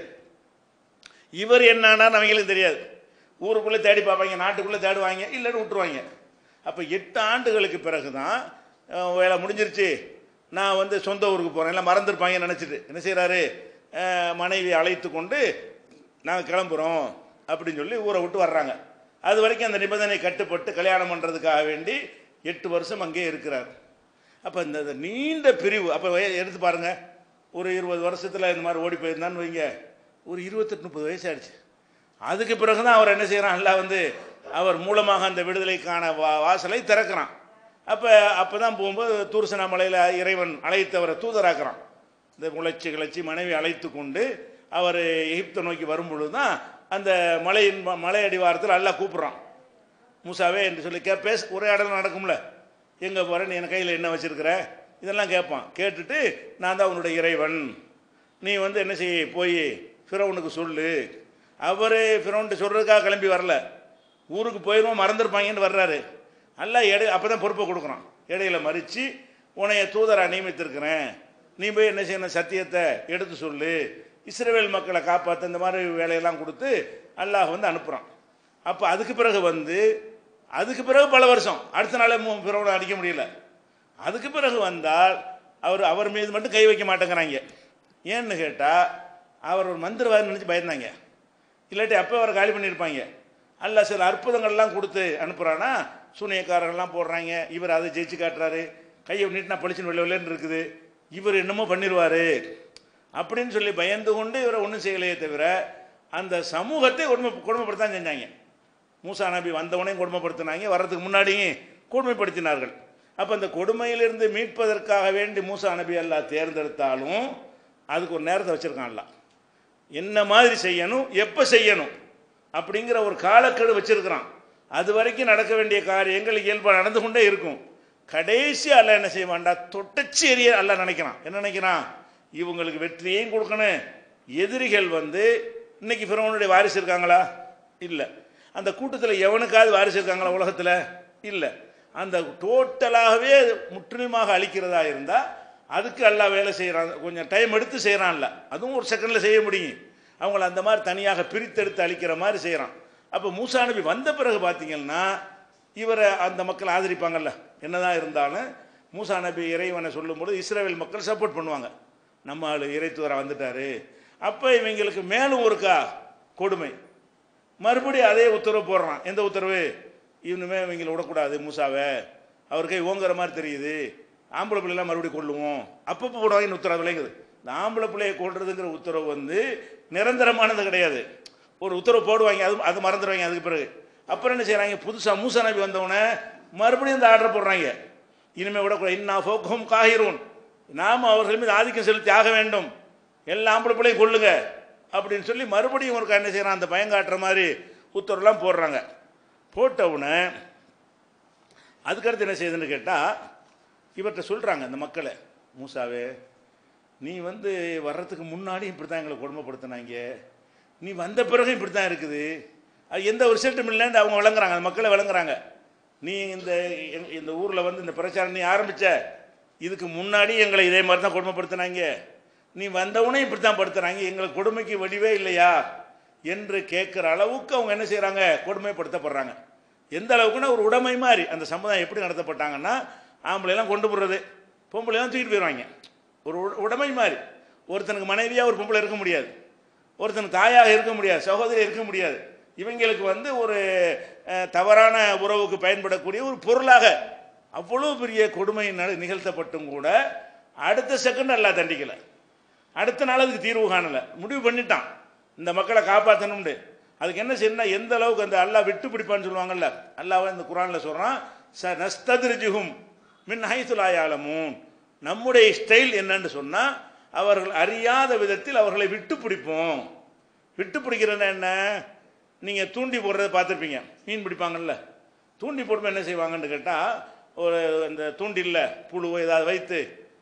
இவர் என்னன்னா அவங்களுக்கு தெரியாது ஊருக்குள்ளே தேடி பார்ப்பாங்க நாட்டுக்குள்ளே தேடுவாங்க இல்லைன்னு விட்டுருவாங்க அப்போ எட்டு ஆண்டுகளுக்கு பிறகு தான் அஹ், வேலை முடிஞ்சிருச்சு நான் வந்து சொந்த ஊருக்கு போகிறேன் எல்லாம் மறந்துருப்பாங்கன்னு நினச்சிட்டு என்ன செய்கிறாரு மனைவி அழைத்து கொண்டு நாங்கள் கிளம்புறோம் அப்படின்னு சொல்லி ஊரை விட்டு வர்றாங்க அது வரைக்கும் அந்த நிபந்தனை கட்டுப்பட்டு கல்யாணம் பண்ணுறதுக்காக வேண்டி எட்டு வருஷம் அங்கேயே இருக்கிறார் அப்போ இந்த இந்த நீண்ட பிரிவு அப்போ எடுத்து பாருங்க ஒரு இருபது வருஷத்தில் இந்த மாதிரி ஓடி போயிருந்தான்னு வைங்க ஒரு இருபத்தெட்டு முப்பது வயசு ஆயிடுச்சு அதுக்கு பிறகு தான் அவர் என்ன செய்கிறான் எல்லாம் வந்து அவர் மூலமாக அந்த விடுதலைக்கான வா வாசலை திறக்கிறான் அப்போ அப்போ தான் போகும்போது தூர்சனா மலையில் இறைவன் அழைத்தவரை தூதராக்குறான் இந்த முளைச்சி கிளச்சி மனைவி அழைத்து கொண்டு அவர் எகிப்தை நோக்கி வரும்பொழுது தான் அந்த மலையின் ம- மலை அடிவாரத்தில் அல்லாஹ் கூப்பிட்றான் மூசாவே என்று சொல்லி கே பேச உரையாடல் நடக்கும்ல எங்கே போகிற நீ என் கையில் என்ன வச்சிருக்கிற இதெல்லாம் கேட்பான் கேட்டுட்டு நான் தான் உன்னுடைய இறைவன் நீ வந்து என்ன செய்ய போய் ஃபிரௌனுக்கு சொல்லு அவர் ஃபிரௌன்ட்டு சொல்கிறதுக்காக கிளம்பி வரல ஊருக்கு போயிடுவோம் மறந்துருப்பாங்கன்னு வர்றாரு எல்லாம் எடை அப்போ தான் பொறுப்பை கொடுக்குறான் இடையில மறித்து உன்னைய தூதரா நியமித்திருக்கிறேன் நீ போய் என்ன செய்யணும் சத்தியத்தை எடுத்து சொல்லு இஸ்ரவேல் மக்களை காப்பாற்ற இந்த மாதிரி வேலையெல்லாம் கொடுத்து அல்லாஹ் வந்து அனுப்புகிறான் அப்போ அதுக்கு பிறகு வந்து அதுக்கு பிறகு பல வருஷம் அடுத்த நாளே மூ- பிறகு அடிக்க முடியல அதுக்கு பிறகு வந்தால் அவர் அவர் மீது மட்டும் கை வைக்க மாட்டேங்கிறாங்க ஏன்னு கேட்டால் அவர் ஒரு மந்திரவாதி நினச்சி பயந்தாங்க இல்லாட்டி அப்போ அவரை காலி பண்ணியிருப்பாங்க அல்ல சில அற்புதங்கள்லாம் கொடுத்து அனுப்புகிறானா சூனியக்காரர்கள்லாம் போடுறாங்க இவர் அதை ஜெயிச்சு காட்டுறாரு கையை நீட்டினா பளிச்சுன்னு வெள்ள வெள்ளன்னு இருக்குது இவர் என்னமோ பண்ணிடுவார் அப்படின்னு சொல்லி பயந்து கொண்டு இவரை ஒன்றும் செய்யலையே தவிர அந்த சமூகத்தை கொடுமை கொடுமைப்படுத்தான் செஞ்சாங்க மூசா நபி வந்தவனையும் கொடுமைப்படுத்தினாங்க வர்றதுக்கு முன்னாடியும் கொடுமைப்படுத்தினார்கள் அப்போ அந்த கொடுமையிலிருந்து மீட்பதற்காக வேண்டி மூசா நபி அல்லாஹ் தேர்ந்தெடுத்தாலும் அதுக்கு ஒரு நேரத்தை வச்சுருக்கான்ல என்ன மாதிரி செய்யணும் எப்போ செய்யணும் அப்படிங்கிற ஒரு காலக்கெடு வச்சிருக்கிறான் அது வரைக்கும் நடக்க வேண்டிய காரியங்கள் இயல்பாக நடந்து கொண்டே இருக்கும் கடைசி அல்ல என்ன செய்வான்டா தொட்டச்சி எறிய அல்ல நினைக்கிறான் என்ன நினைக்கிறான் இவங்களுக்கு வெற்றியையும் கொடுக்கணும் எதிரிகள் வந்து இன்னைக்கு பிறவனுடைய வாரிசு இருக்காங்களா இல்லை அந்த கூட்டத்தில் எவனுக்காவது வாரிசு இருக்காங்களா உலகத்தில் இல்லை அந்த டோட்டலாகவே முற்றிலுமாக அழிக்கிறதா இருந்தால் அதுக்கு எல்லாம் வேலை செய்கிறான் கொஞ்சம் டைம் எடுத்து செய்கிறான்ல அதுவும் ஒரு செகண்டில் செய்ய முடியும் அவங்கள அந்த மாதிரி தனியாக பிரித்தெடுத்து அழிக்கிற மாதிரி செய்கிறான் அப்போ மூசா நபி வந்த பிறகு பார்த்தீங்கன்னா இவரை அந்த மக்கள் ஆதரிப்பாங்கல்ல என்னதான் இருந்தாலும் மூசா நபி இறைவனை சொல்லும்போது இஸ்ரேல் மக்கள் சப்போர்ட் பண்ணுவாங்க நம்ம ஆள் இறைத்துவரை வந்துட்டாரு அப்போ இவங்களுக்கு மேலும் ஒருக்கா கொடுமை மறுபடியும் அதே உத்தரவு போடுறான் எந்த உத்தரவு இவனுமே இவங்களை விடக்கூடாது மூசாவை அவர் கை ஓங்குற மாதிரி தெரியுது ஆம்பளை பிள்ளைலாம் மறுபடியும் கொள்ளுவோம் அப்பப்போ போடுவாங்கன்னு உத்தரவு விளைங்குது இந்த ஆம்பளை பிள்ளையை கொள்றதுங்கிற உத்தரவு வந்து நிரந்தரமானது கிடையாது ஒரு உத்தரவு போடுவாங்க அது அது மறந்துடுவாங்க அதுக்கு பிறகு அப்புறம் என்ன செய்கிறாங்க புதுசாக மூசா நபி வந்தவொடனே மறுபடியும் இந்த ஆர்டர் போடுறாங்க இனிமேல் விடக்கூடாது இன்னா ஃபோக்கும் காகிரும் நாம் அவர்கள் மீது ஆதிக்கம் செலுத்தி ஆக வேண்டும் எல்லா ஆம்பளை பிள்ளையும் கொள்ளுங்க அப்படின்னு சொல்லி மறுபடியும் ஒரு என்ன செய்கிறான் அந்த பயங்காட்டுற மாதிரி உத்தரவுலாம் போடுறாங்க போட்டவுடனே அதுக்கடுத்து என்ன செய்யுதுன்னு கேட்டால் இவர்கிட்ட சொல்கிறாங்க அந்த மக்களை மூசாவே நீ வந்து வர்றதுக்கு முன்னாடி இப்படி தான் எங்களை கொடுமைப்படுத்தினாங்க நீ வந்த பிறகும் இப்படி தான் இருக்குது அது எந்த ஒரு ரிசல்ட்டும் இல்லைன்னு அவங்க விளங்குறாங்க அந்த மக்களை விளங்குறாங்க நீ இந்த எங்க- இந்த ஊரில் வந்து இந்த பிரச்சாரம் நீ ஆரம்பிச்ச இதுக்கு முன்னாடி எங்களை இதே மாதிரி தான் கொடுமைப்படுத்தினாங்க நீ வந்தவனே இப்படி தான் படுத்துறாங்க எங்களுக்கு கொடுமைக்கு வடிவே இல்லையா என்று கேட்குற அளவுக்கு அவங்க என்ன செய்கிறாங்க கொடுமைப்படுத்தப்படுறாங்க எந்த அளவுக்குன்னா ஒரு உடைமை மாதிரி அந்த சமுதாயம் எப்படி நடத்தப்பட்டாங்கன்னா ஆம்பளையெல்லாம் கொண்டு போடுறது பொம்பளையெல்லாம் தூக்கிட்டு போயிடுவாங்க ஒரு உட- உடைமை மாதிரி ஒருத்தனுக்கு மனைவியாக ஒரு பொம்பளை இருக்க முடியாது ஒருத்தனுக்கு தாயாக இருக்க முடியாது சகோதரி இருக்க முடியாது இவங்களுக்கு வந்து ஒரு அஹ், தவறான உறவுக்கு பயன்படக்கூடிய ஒரு பொருளாக அவ்வளோ பெரிய கொடுமை நட- நிகழ்த்தப்பட்டும் கூட அடுத்த செகண்ட் எல்லாம் தண்டிக்கலை அடுத்த நாள் அதுக்கு தீர்வு காணலை முடிவு பண்ணிட்டான் இந்த மக்களை காப்பாற்றணும்னு அதுக்கு என்ன செய்யணும்னா எந்த அளவுக்கு அந்த அல்லாஹ் விட்டு பிடிப்பான்னு சொல்லுவாங்கல்ல அல்லாஹ் இந்த குரானில் சொல்கிறான் ச நஸ்ததிர்ஜுகும் மின் ஹைசுலாயாலமும் நம்முடைய ஸ்டைல் என்னன்னு சொன்னால் அவர்கள் அறியாத விதத்தில் அவர்களை விட்டு பிடிப்போம் விட்டு பிடிக்கிறதுன்னா என்ன நீங்கள் தூண்டி போடுறத பார்த்துருப்பீங்க மீன் பிடிப்பாங்கல்ல தூண்டி போடும்போது என்ன செய்வாங்கன்னு கேட்டால் ஒரு அந்த தூண்டில்ல புழுவோ ஏதாவது வைத்து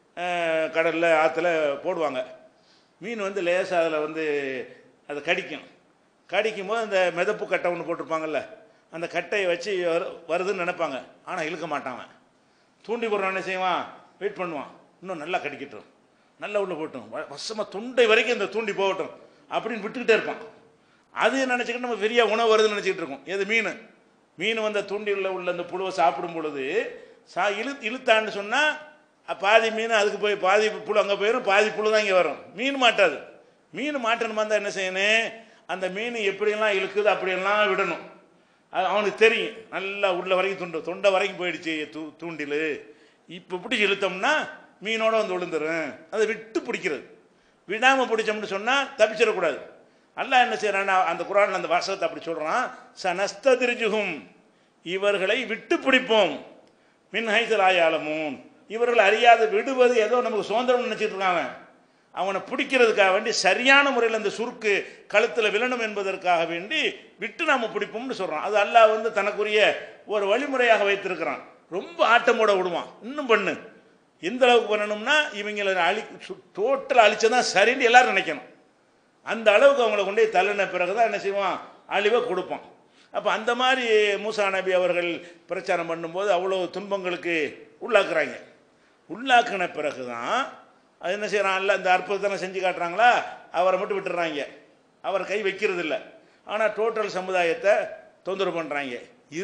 கடலில் ஆற்றுல போடுவாங்க மீன் வந்து லேசாக அதில் வந்து அதை கடிக்கும் கடிக்கும் போது அந்த மிதப்பு கட்டை ஒன்று போட்டிருப்பாங்கல்ல அந்த கட்டையை வச்சு வரு- வருதுன்னு நினைப்பாங்க ஆனால் இழுக்க மாட்டாங்க தூண்டி போடுறவன் என்ன செய்வான் வெயிட் பண்ணுவான் இன்னும் நல்லா கடிக்கட்டும் நல்லா உள்ள போட்டும் வ- வசமா துண்டை வரைக்கும் இந்த தூண்டி போகட்டும் அப்படின்னு விட்டுக்கிட்டே இருப்பான் அது நினச்சிக்கிட்டு நம்ம பெரிய உணவு வருதுன்னு நினச்சிக்கிட்டு இருக்கோம் எது மீன் மீன் வந்து தூண்டில் உள்ள அந்த புழுவை சாப்பிடும் பொழுது சா இழு இழுத்தான்னு சொன்னால் பாதி மீன் அதுக்கு போய் பாதி புழு அங்கே போயிடும் பாதி புழு தான் இங்கே வரும் மீன் மாட்டாது மீன் மாட்டணுமா இருந்தால் என்ன செய்யணும் அந்த மீன் எப்படியெல்லாம் இழுக்குது அப்படியெல்லாம் விடணும் அது அவனுக்கு தெரியும் நல்லா உள்ள வரைக்கும் துண்டு தொண்டை வரைக்கும் போயிடுச்சு தூ தூண்டில் இப்போ பிடிச்சி இழுத்தோம்னா மீனோட வந்து விழுந்துரும் அதை விட்டு பிடிக்கிறது விடாமல் பிடிச்சோம்னு சொன்னால் தப்பிச்சிடக்கூடாது அல்லாஹ் என்ன செய்யறான்னா அந்த குரான் அந்த வாசகத்தை அப்படி சொல்கிறான் ச நஸ்ததிர்ஜுகும் இவர்களை விட்டு பிடிப்போம் மின் ஹைசல் ஆயாலமும் இவர்கள் அறியாத விடுவது ஏதோ நமக்கு சுதந்திரம் நினைச்சிட்டு இருக்காங்க அவனை பிடிக்கிறதுக்காக வேண்டி சரியான முறையில் அந்த சுருக்கு கழுத்தில் விழணும் என்பதற்காக வேண்டி விட்டு நாம பிடிப்போம்னு சொல்கிறான் அது அல்லாஹ் வந்து தனக்குரிய ஒரு வழிமுறையாக வைத்திருக்கிறான் ரொம்ப ஆட்டமோட விடுவான் இன்னும் பண்ணு எந்த அளவுக்கு பண்ணணும்னா இவங்களை அழி டோட்டல் அழிச்சதான் சரின்னு எல்லாரும் நினைக்கணும் அந்த அளவுக்கு அவங்கள கொண்டு போய் தள்ளின பிறகு தான் என்ன செய்வான் அழிவை கொடுப்பான் அப்போ அந்த மாதிரி மூசா நபி அவர்கள் பிரச்சாரம் பண்ணும்போது அவ்வளோ துன்பங்களுக்கு உள்ளாக்குறாங்க உள்ளாக்குன பிறகு தான் அது என்ன செய்கிறான் அல்ல இந்த அற்புதத்தை செஞ்சு காட்டுறாங்களா அவரை மட்டும் விட்டுறாங்க அவர் கை வைக்கிறது இல்லை ஆனால் டோட்டல் சமுதாயத்தை தொந்தரவு பண்ணுறாங்க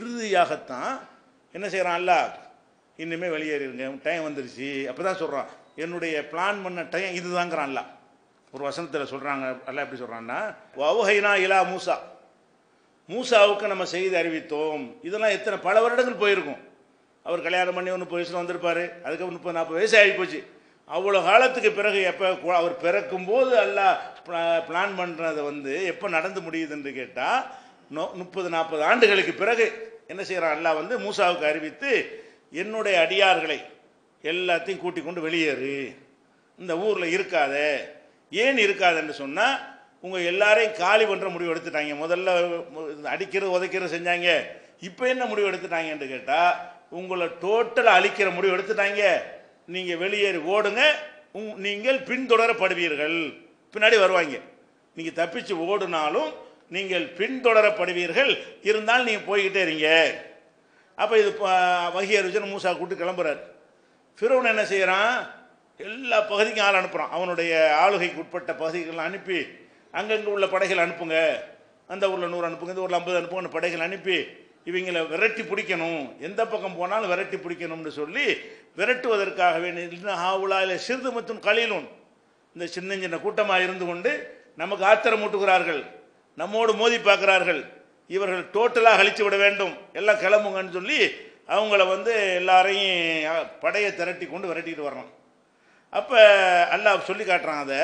இறுதியாகத்தான் என்ன செய்கிறான் அல்ல இன்னுமே வெளியேறிடுங்க டைம் வந்துருச்சு அப்போ தான் சொல்கிறான் என்னுடைய பிளான் பண்ண டைம் இதுதாங்கிறான் அல்ல ஒரு வசனத்தில் சொல்கிறாங்க அல்ல எப்படி சொல்கிறான்னா வவுஹைனா இலா மூசா மூசாவுக்கு நம்ம செய்தி அறிவித்தோம் இதெல்லாம் எத்தனை பல வருடங்கள் போயிருக்கும் அவர் கல்யாணம் பண்ணி ஒன்று வயசில் வந்திருப்பார் அதுக்கப்புறம் முப்பது நாற்பது வயசு ஆகி போச்சு அவ்வளோ காலத்துக்கு பிறகு எப்போ அவர் பிறக்கும் போது எல்லாம் பிளான் பண்ணுறதை வந்து எப்போ நடந்து முடியுதுன்னு கேட்டால் நோ முப்பது நாற்பது ஆண்டுகளுக்கு பிறகு என்ன செய்கிறான் அல்லாஹ் வந்து மூசாவுக்கு அறிவித்து என்னுடைய அடியார்களை எல்லாத்தையும் கூட்டிக் கொண்டு வெளியேறு இந்த ஊரில் இருக்காத ஏன் இருக்காதுன்னு சொன்னால் உங்கள் எல்லாரையும் காலி பண்ணுற முடிவு எடுத்துட்டாங்க முதல்ல அடிக்கிறது உதைக்கிறது செஞ்சாங்க இப்போ என்ன முடிவு எடுத்துட்டாங்கன்னு கேட்டால் உங்களை டோட்டலாக அழிக்கிற முடிவு எடுத்துட்டாங்க நீங்கள் வெளியேறி ஓடுங்க உங் நீங்கள் பின்தொடரப்படுவீர்கள் பின்னாடி வருவாங்க நீங்கள் தப்பிச்சு ஓடுனாலும் நீங்கள் பின்தொடரப்படுவீர்கள் இருந்தால் நீங்கள் போய்கிட்டே இருங்க அப்போ இது வகி அறிவிச்சு மூசா கூட்டு கிளம்புறாரு ஃபிரோன் என்ன செய்கிறான் எல்லா பகுதிக்கும் ஆள் அனுப்புகிறான் அவனுடைய ஆளுகைக்கு உட்பட்ட பகுதிகள் அனுப்பி அங்கங்கே உள்ள படைகள் அனுப்புங்க அந்த ஊரில் நூறு அனுப்புங்க இந்த ஊரில் ஐம்பது அனுப்புங்க படைகள் அனுப்பி இவங்களை விரட்டி பிடிக்கணும் எந்த பக்கம் போனாலும் விரட்டி பிடிக்கணும்னு சொல்லி விரட்டுவதற்காக வேண்டிய ஹாவுலா இல்லை சிறிது மற்றும் கலிலும் இந்த சின்ன சின்ன கூட்டமாக இருந்து கொண்டு நமக்கு ஆத்திரம் ஊட்டுகிறார்கள் நம்மோடு மோதி பார்க்கிறார்கள் இவர்கள் டோட்டலாக அழிச்சு விட வேண்டும் எல்லாம் கிளம்புங்கன்னு சொல்லி அவங்கள வந்து எல்லாரையும் படையை திரட்டி கொண்டு விரட்டிட்டு வர்றோம் அப்போ அல்லாஹ் சொல்லி காட்டுறான் அதை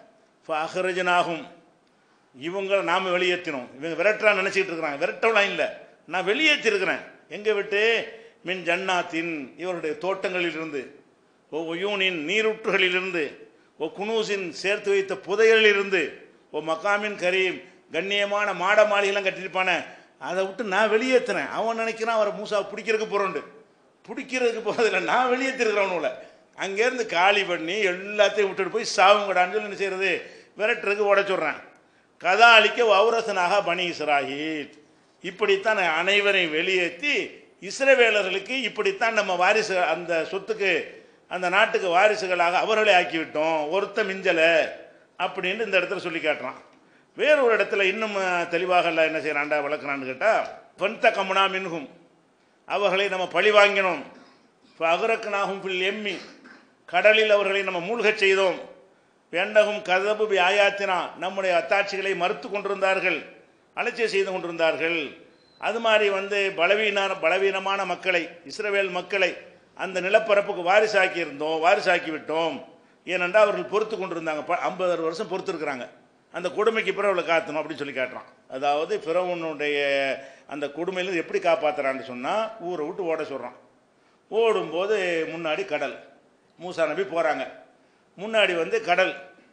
அகரஜனாகும் இவங்களை நாம் வெளியேற்றினோம் இவங்க விரட்டுறான்னு நினச்சிக்கிட்டு இருக்கிறாங்க விரட்டவெல்லாம் இல்லை நான் வெளியேற்றிருக்கிறேன் எங்கே விட்டு மின் ஜன்னாத்தின் இவருடைய தோட்டங்களிலிருந்து ஓ ஒயூனின் நீரூற்றுகளிலிருந்து ஓ குனூசின் சேர்த்து வைத்த புதையலிலிருந்து ஓ மக்காமின் கரீம் கண்ணியமான மாட மாளிகைலாம் கட்டியிருப்பானே அதை விட்டு நான் வெளியேற்றுறேன் அவன் நினைக்கிறான் அவரை மூசா பிடிக்கிறதுக்கு போகிறோண்டு பிடிக்கிறதுக்கு போகிறதில்ல நான் வெளியேற்றிருக்கிறவனுல அங்கேருந்து காலி பண்ணி எல்லாத்தையும் விட்டுட்டு போய் சாவுங்கடான்னு சொல்லி என்ன செய்யறது விரட்டுறதுக்கு உட சொல்கிறேன் கதாலிக்க வௌரசனாக பனி இஸ்ராயில் இப்படித்தான் அனைவரையும் வெளியேற்றி இஸ்ரவேலர்களுக்கு இப்படித்தான் நம்ம வாரிசு அந்த சொத்துக்கு அந்த நாட்டுக்கு வாரிசுகளாக அவர்களை ஆக்கிவிட்டோம் ஒருத்த மிஞ்சலை அப்படின்னு இந்த இடத்துல சொல்லி காட்டுறான் வேறொரு இடத்துல இன்னும் தெளிவாக இல்லை என்ன செய்யறான்டா வளர்க்குறான்னு கேட்டால் பந்த கமனா மின்கும் அவர்களை நம்ம பழி வாங்கினோம் அகரக்கனாகும் பில் எம்மி கடலில் அவர்களை நம்ம மூழ்கச் செய்தோம் வேண்டகும் கதபு ஆயாத்தினா நம்முடைய அத்தாட்சிகளை மறுத்து கொண்டிருந்தார்கள் அலட்சியம் செய்து கொண்டிருந்தார்கள் அது மாதிரி வந்து பலவீன பலவீனமான மக்களை இஸ்ரவேல் மக்களை அந்த நிலப்பரப்புக்கு வாரிசாக்கி இருந்தோம் வாரிசாக்கி விட்டோம் ஏனென்றால் அவர்கள் பொறுத்து கொண்டிருந்தாங்க ஐம்பது வருஷம் பொறுத்திருக்கிறாங்க அந்த கொடுமைக்கு பிறகு அவளை காத்தணும் அப்படின்னு சொல்லி காட்டுறான் அதாவது பிறவனுடைய அந்த கொடுமையிலிருந்து எப்படி காப்பாற்றுறான்னு சொன்னால் ஊரை விட்டு ஓட சொல்கிறான் ஓடும்போது முன்னாடி கடல் மூசா நபி போகிறாங்க முன்னாடி வந்து கடல்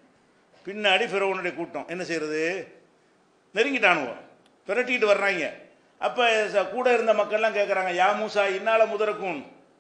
பின்னாடி பிறவனுடைய கூட்டம் என்ன செய்யறது நெருங்கிட்டானுவோம் விரட்டிக்கிட்டு வர்றாங்க அப்போ கூட இருந்த மக்கள்லாம் கேட்குறாங்க யா மூசா இன்னால முதறக்கும்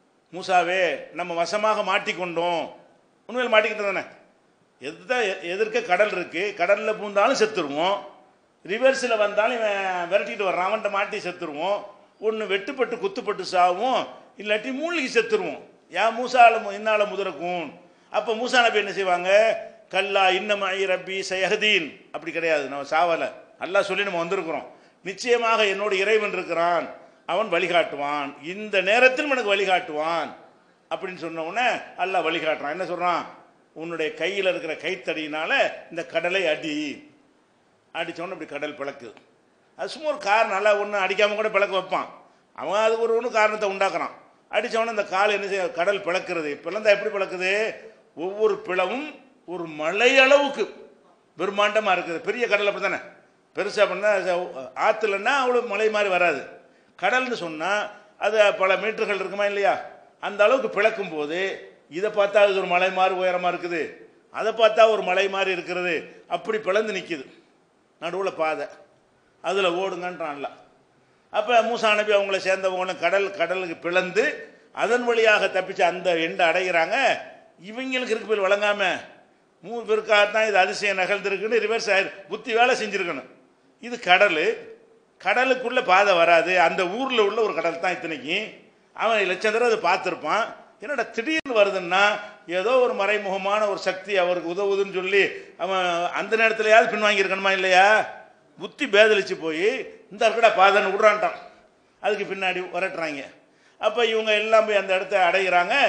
மூசாவே நம்ம வசமாக மாட்டிக்கொண்டோம் உண்மையில் மாட்டிக்கிட்டு தானே எந்த எதிர்க்க கடல் இருக்குது கடலில் பூந்தாலும் செத்துருவோம் ரிவர்ஸில் வந்தாலும் இவன் விரட்டிட்டு வர்றான் அவன்கிட்ட மாட்டி செத்துருவோம் ஒன்று வெட்டுப்பட்டு குத்துப்பட்டு சாவும் இல்லாட்டி மூழ்கி செத்துருவோம் யா மூசால இன்னால முதறக்கும் அப்போ மூசா நபி என்ன செய்வாங்க கல்லா இன்னமாயி ரப்பி சயஹதீன் அப்படி கிடையாது நம்ம சாவலை அல்லாஹ் சொல்லி நம்ம வந்திருக்கிறோம் நிச்சயமாக என்னோட இறைவன் இருக்கிறான் அவன் வழிகாட்டுவான் இந்த நேரத்தில் எனக்கு வழிகாட்டுவான் அப்படின்னு சொன்ன உடனே அல்லாஹ் வழிகாட்டுறான் என்ன சொல்கிறான் உன்னுடைய கையில் இருக்கிற கைத்தடியினால இந்த கடலை அடி அடித்தோன்னு இப்படி கடல் பிளக்குது அது சும்மா ஒரு காரணம் நல்லா ஒன்று அடிக்காமல் கூட பிளக்க வைப்பான் அவன் அதுக்கு ஒரு ஒன்று காரணத்தை உண்டாக்குறான் அடித்தவொடனே இந்த கால் என்ன செய்ய கடல் பிளக்கிறது இப்போல்லாம் தான் எப்படி பிளக்குது ஒவ்வொரு பிளவும் ஒரு மலை அளவுக்கு பிரம்மாண்டமாக இருக்குது பெரிய கடல் அப்படி தானே பெருசாக பண்ணால் ஆற்றுலன்னா அவ்வளோ மலை மாதிரி வராது கடல்னு சொன்னால் அது பல மீட்டர்கள் இருக்குமா இல்லையா அந்த அளவுக்கு பிளக்கும் போது இதை பார்த்தா அது ஒரு மலை மாதிரி உயரமாக இருக்குது அதை பார்த்தா ஒரு மலை மாதிரி இருக்கிறது அப்படி பிளந்து நிற்கிது நடுவில் பாதை அதில் ஓடுங்கன்றான்ல அப்போ மூசா நபி அவங்கள சேர்ந்தவங்களும் கடல் கடலுக்கு பிளந்து அதன் வழியாக தப்பிச்சு அந்த எண்டை அடைகிறாங்க இவங்களுக்கு இருக்கு பேர் வழங்காம மூணு பேருக்காகத்தான் இது அதிசயம் நகர்ந்துருக்குன்னு ரிவர்ஸ் ஆயிரு புத்தி வேலை செஞ்சுருக்கணும் இது கடல் கடலுக்குள்ளே பாதை வராது அந்த ஊரில் உள்ள ஒரு கடல் தான் இத்தனைக்கு அவன் லட்சம் தடவை அதை பார்த்துருப்பான் என்னடா திடீர்னு வருதுன்னா ஏதோ ஒரு மறைமுகமான ஒரு சக்தி அவருக்கு உதவுதுன்னு சொல்லி அவன் அந்த நேரத்துலையாவது பின்வாங்கியிருக்கணுமா இல்லையா புத்தி பேதலிச்சு போய் இந்த இருக்கடா பாதைன்னு விட்றான்ட்டான் அதுக்கு பின்னாடி விரட்டுறாங்க அப்போ இவங்க எல்லாம் போய் அந்த இடத்த அடைகிறாங்க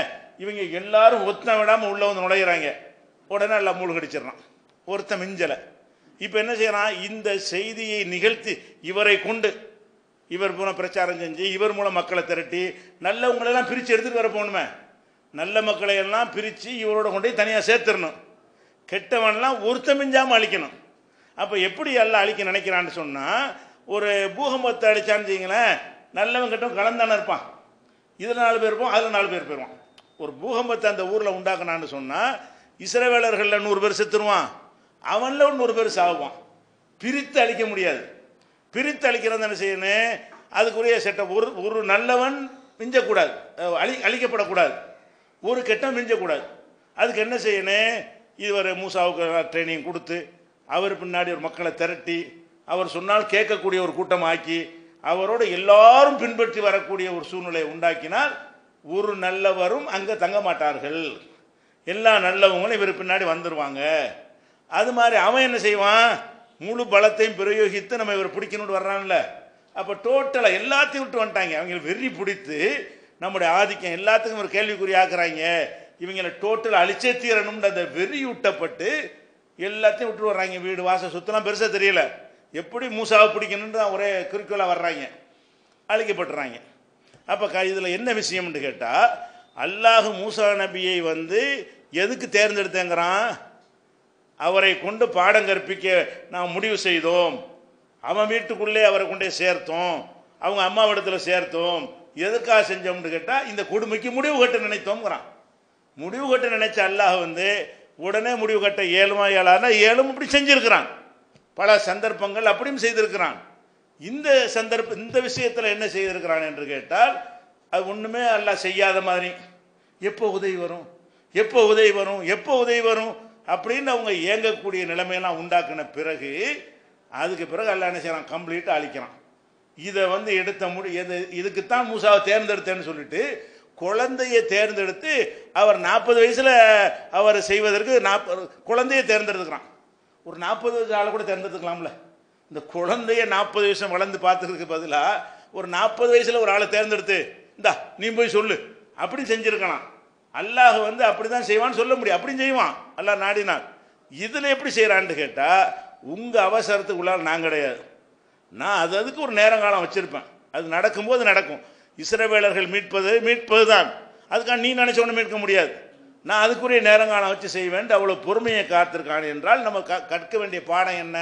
இவங்க எல்லாரும் ஒத்தம் விடாம உள்ள வந்து நுழையிறாங்க உடனே எல்லாம் மூழ்கடிச்சிடறான் ஒருத்தன் மிஞ்சலை இப்போ என்ன செய்யறான் இந்த செய்தியை நிகழ்த்தி இவரை கொண்டு இவர் மூலம் பிரச்சாரம் செஞ்சு இவர் மூலம் மக்களை திரட்டி நல்லவங்களெல்லாம் பிரித்து எடுத்துட்டு வர போகணுமே நல்ல மக்களை எல்லாம் பிரித்து இவரோட கொண்டு போய் தனியாக சேர்த்துடணும் கெட்டவன்லாம் ஒருத்த மிஞ்சாமல் அழிக்கணும் அப்போ எப்படி எல்லாம் அழிக்க நினைக்கிறான்னு சொன்னால் ஒரு பூகம்பத்தை அடிச்சான்னு வச்சிங்களேன் நல்லவன் கெட்டவன் கலந்தானே இருப்பான் இதில் நாலு பேர் இருப்போம் அதில் நாலு பேர் போயிடுவான் ஒரு பூகம்பத்தை அந்த ஊரில் உண்டாக்குனான்னு சொன்னால் இஸ்ரவேலர்களில் நூறு பேர் செத்துருவான் அவனில் ஒரு நூறு பேர் சாகுவான் பிரித்து அழிக்க முடியாது பிரித்து அழிக்கிறது என்ன செய்யணும் அதுக்குரிய செட்டப் ஒரு ஒரு நல்லவன் மிஞ்சக்கூடாது அஹ் அழி அழிக்கப்படக்கூடாது ஒரு கெட்டவன் மிஞ்சக்கூடாது அதுக்கு என்ன செய்யணும் இதுவரை மூசாவுக்கு ட்ரைனிங் கொடுத்து அவர் பின்னாடி ஒரு மக்களை திரட்டி அவர் சொன்னால் கேட்கக்கூடிய ஒரு கூட்டம் ஆக்கி அவரோட எல்லாரும் பின்பற்றி வரக்கூடிய ஒரு சூழ்நிலையை உண்டாக்கினால் ஒரு நல்லவரும் அங்கே தங்க மாட்டார்கள் எல்லா நல்லவங்களும் இவர் பின்னாடி வந்துடுவாங்க அது மாதிரி அவன் என்ன செய்வான் முழு பலத்தையும் பிரயோகித்து நம்ம இவர் பிடிக்கணும்னு வர்றான்ல அப்போ டோட்டலாக எல்லாத்தையும் விட்டு வந்துட்டாங்க அவங்க வெறி பிடித்து நம்முடைய ஆதிக்கம் எல்லாத்துக்கும் ஒரு கேள்விக்குறி ஆக்குறாங்க இவங்களை டோட்டல் அழிச்சே தீரணும்ன்ற அந்த வெறி ஊட்டப்பட்டு எல்லாத்தையும் விட்டு வர்றாங்க வீடு வாசல் சுத்தலாம் பெருசாக தெரியல எப்படி மூசாவை பிடிக்கணும்னு தான் ஒரே குறிக்கோளாக வர்றாங்க அழிக்கப்பட்டுறாங்க அப்போ க இதில் என்ன விஷயம்னு கேட்டால் அல்லாஹ் மூசா நபியை வந்து எதுக்கு தேர்ந்தெடுத்தேங்கிறான் அவரை கொண்டு பாடம் கற்பிக்க நாம் முடிவு செய்தோம் அவன் வீட்டுக்குள்ளே அவரை கொண்டே சேர்த்தோம் அவங்க அம்மாவிடத்தில் சேர்த்தோம் எதுக்காக செஞ்சோம்னு கேட்டால் இந்த கொடுமைக்கு முடிவு கட்ட நினைத்தோம்ங்கிறான் முடிவு கட்ட நினைச்ச அல்லாஹ் வந்து உடனே முடிவு கட்ட ஏழுமா ஏழானா ஏழும் இப்படி செஞ்சிருக்கிறான் பல சந்தர்ப்பங்கள் அப்படியும் செய்திருக்கிறான் இந்த சந்தர்ப்ப இந்த விஷயத்தில் என்ன செய்திருக்கிறான் என்று கேட்டால் அது ஒன்றுமே அல்லாஹ் செய்யாத மாதிரி எப்போ உதவி வரும் எப்போ உதவி வரும் எப்போ உதவி வரும் அப்படின்னு அவங்க இயங்கக்கூடிய நிலைமையெல்லாம் உண்டாக்கின பிறகு அதுக்கு பிறகு அல்லாஹ் என்ன செய்யறான் கம்ப்ளீட்டாக அழிக்கிறான் இதை வந்து எடுத்த முடி எது இதுக்குத்தான் மூசாவை தேர்ந்தெடுத்தேன்னு சொல்லிட்டு குழந்தையை தேர்ந்தெடுத்து அவர் நாற்பது வயசில் அவர் செய்வதற்கு நாற்பது குழந்தையை தேர்ந்தெடுத்துக்கிறான் ஒரு நாற்பது வயசு ஆளை கூட தேர்ந்தெடுத்துக்கலாம்ல இந்த குழந்தைய நாற்பது வயசு வளர்ந்து பார்த்துக்கிறதுக்கு பதிலாக ஒரு நாற்பது வயசில் ஒரு ஆளை தேர்ந்தெடுத்து இந்தா நீ போய் சொல்லு அப்படி செஞ்சிருக்கலாம் அல்லாஹ் வந்து அப்படி தான் செய்வான்னு சொல்ல முடியும் அப்படி செய்வான் அல்லாஹ் நாடினான் இதில் எப்படி செய்கிறான்னு கேட்டால் உங்கள் அவசரத்துக்கு உள்ளால் நான் கிடையாது நான் அது அதுக்கு ஒரு நேரங்காலம் வச்சுருப்பேன் அது நடக்கும்போது நடக்கும் இஸ்ரவேலர்கள் மீட்பது மீட்பது தான் அதுக்காக நீ நினச்ச ஒன்று மீட்க முடியாது நான் அதுக்குரிய நேரங்காலம் வச்சு செய்வேன் அவ்வளோ பொறுமையை காத்திருக்கான் என்றால் நம்ம க கற்க வேண்டிய பாடம் என்ன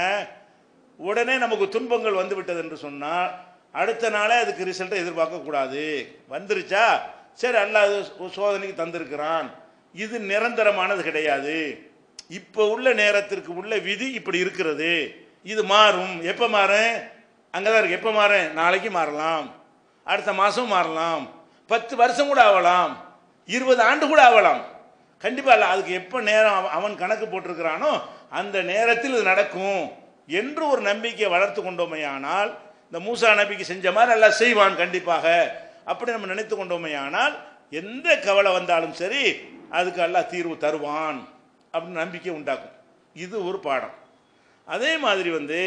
உடனே நமக்கு துன்பங்கள் வந்து விட்டது என்று சொன்னால் அடுத்த நாளே அதுக்கு ரிசல்ட்டை எதிர்பார்க்கக்கூடாது வந்துருச்சா சரி அல்லாஹ் அது ஒரு சோதனைக்கு தந்திருக்கிறான் இது நிரந்தரமானது கிடையாது இப்போ உள்ள நேரத்திற்கு உள்ள விதி இப்படி இருக்கிறது இது மாறும் எப்போ மாறும் அங்கே தான் இருக்கு எப்போ மாறும் நாளைக்கு மாறலாம் அடுத்த மாதம் மாறலாம் பத்து வருஷம் கூட ஆகலாம் இருபது ஆண்டு கூட ஆகலாம் கண்டிப்பாக இல்லை அதுக்கு எப்போ நேரம் அவன் அவன் கணக்கு போட்டிருக்கிறானோ அந்த நேரத்தில் இது நடக்கும் என்று ஒரு நம்பிக்கையை வளர்த்து கொண்டோமையானால் இந்த மூசா நபிக்கு செஞ்ச மாதிரி எல்லாம் செய்வான் கண்டிப்பாக அப்படி நம்ம நினைத்து கொண்டோமையானால் எந்த கவலை வந்தாலும் சரி அதுக்கு எல்லாம் தீர்வு தருவான் அப்படின்னு நம்பிக்கை உண்டாக்கும் இது ஒரு பாடம் அதே மாதிரி வந்து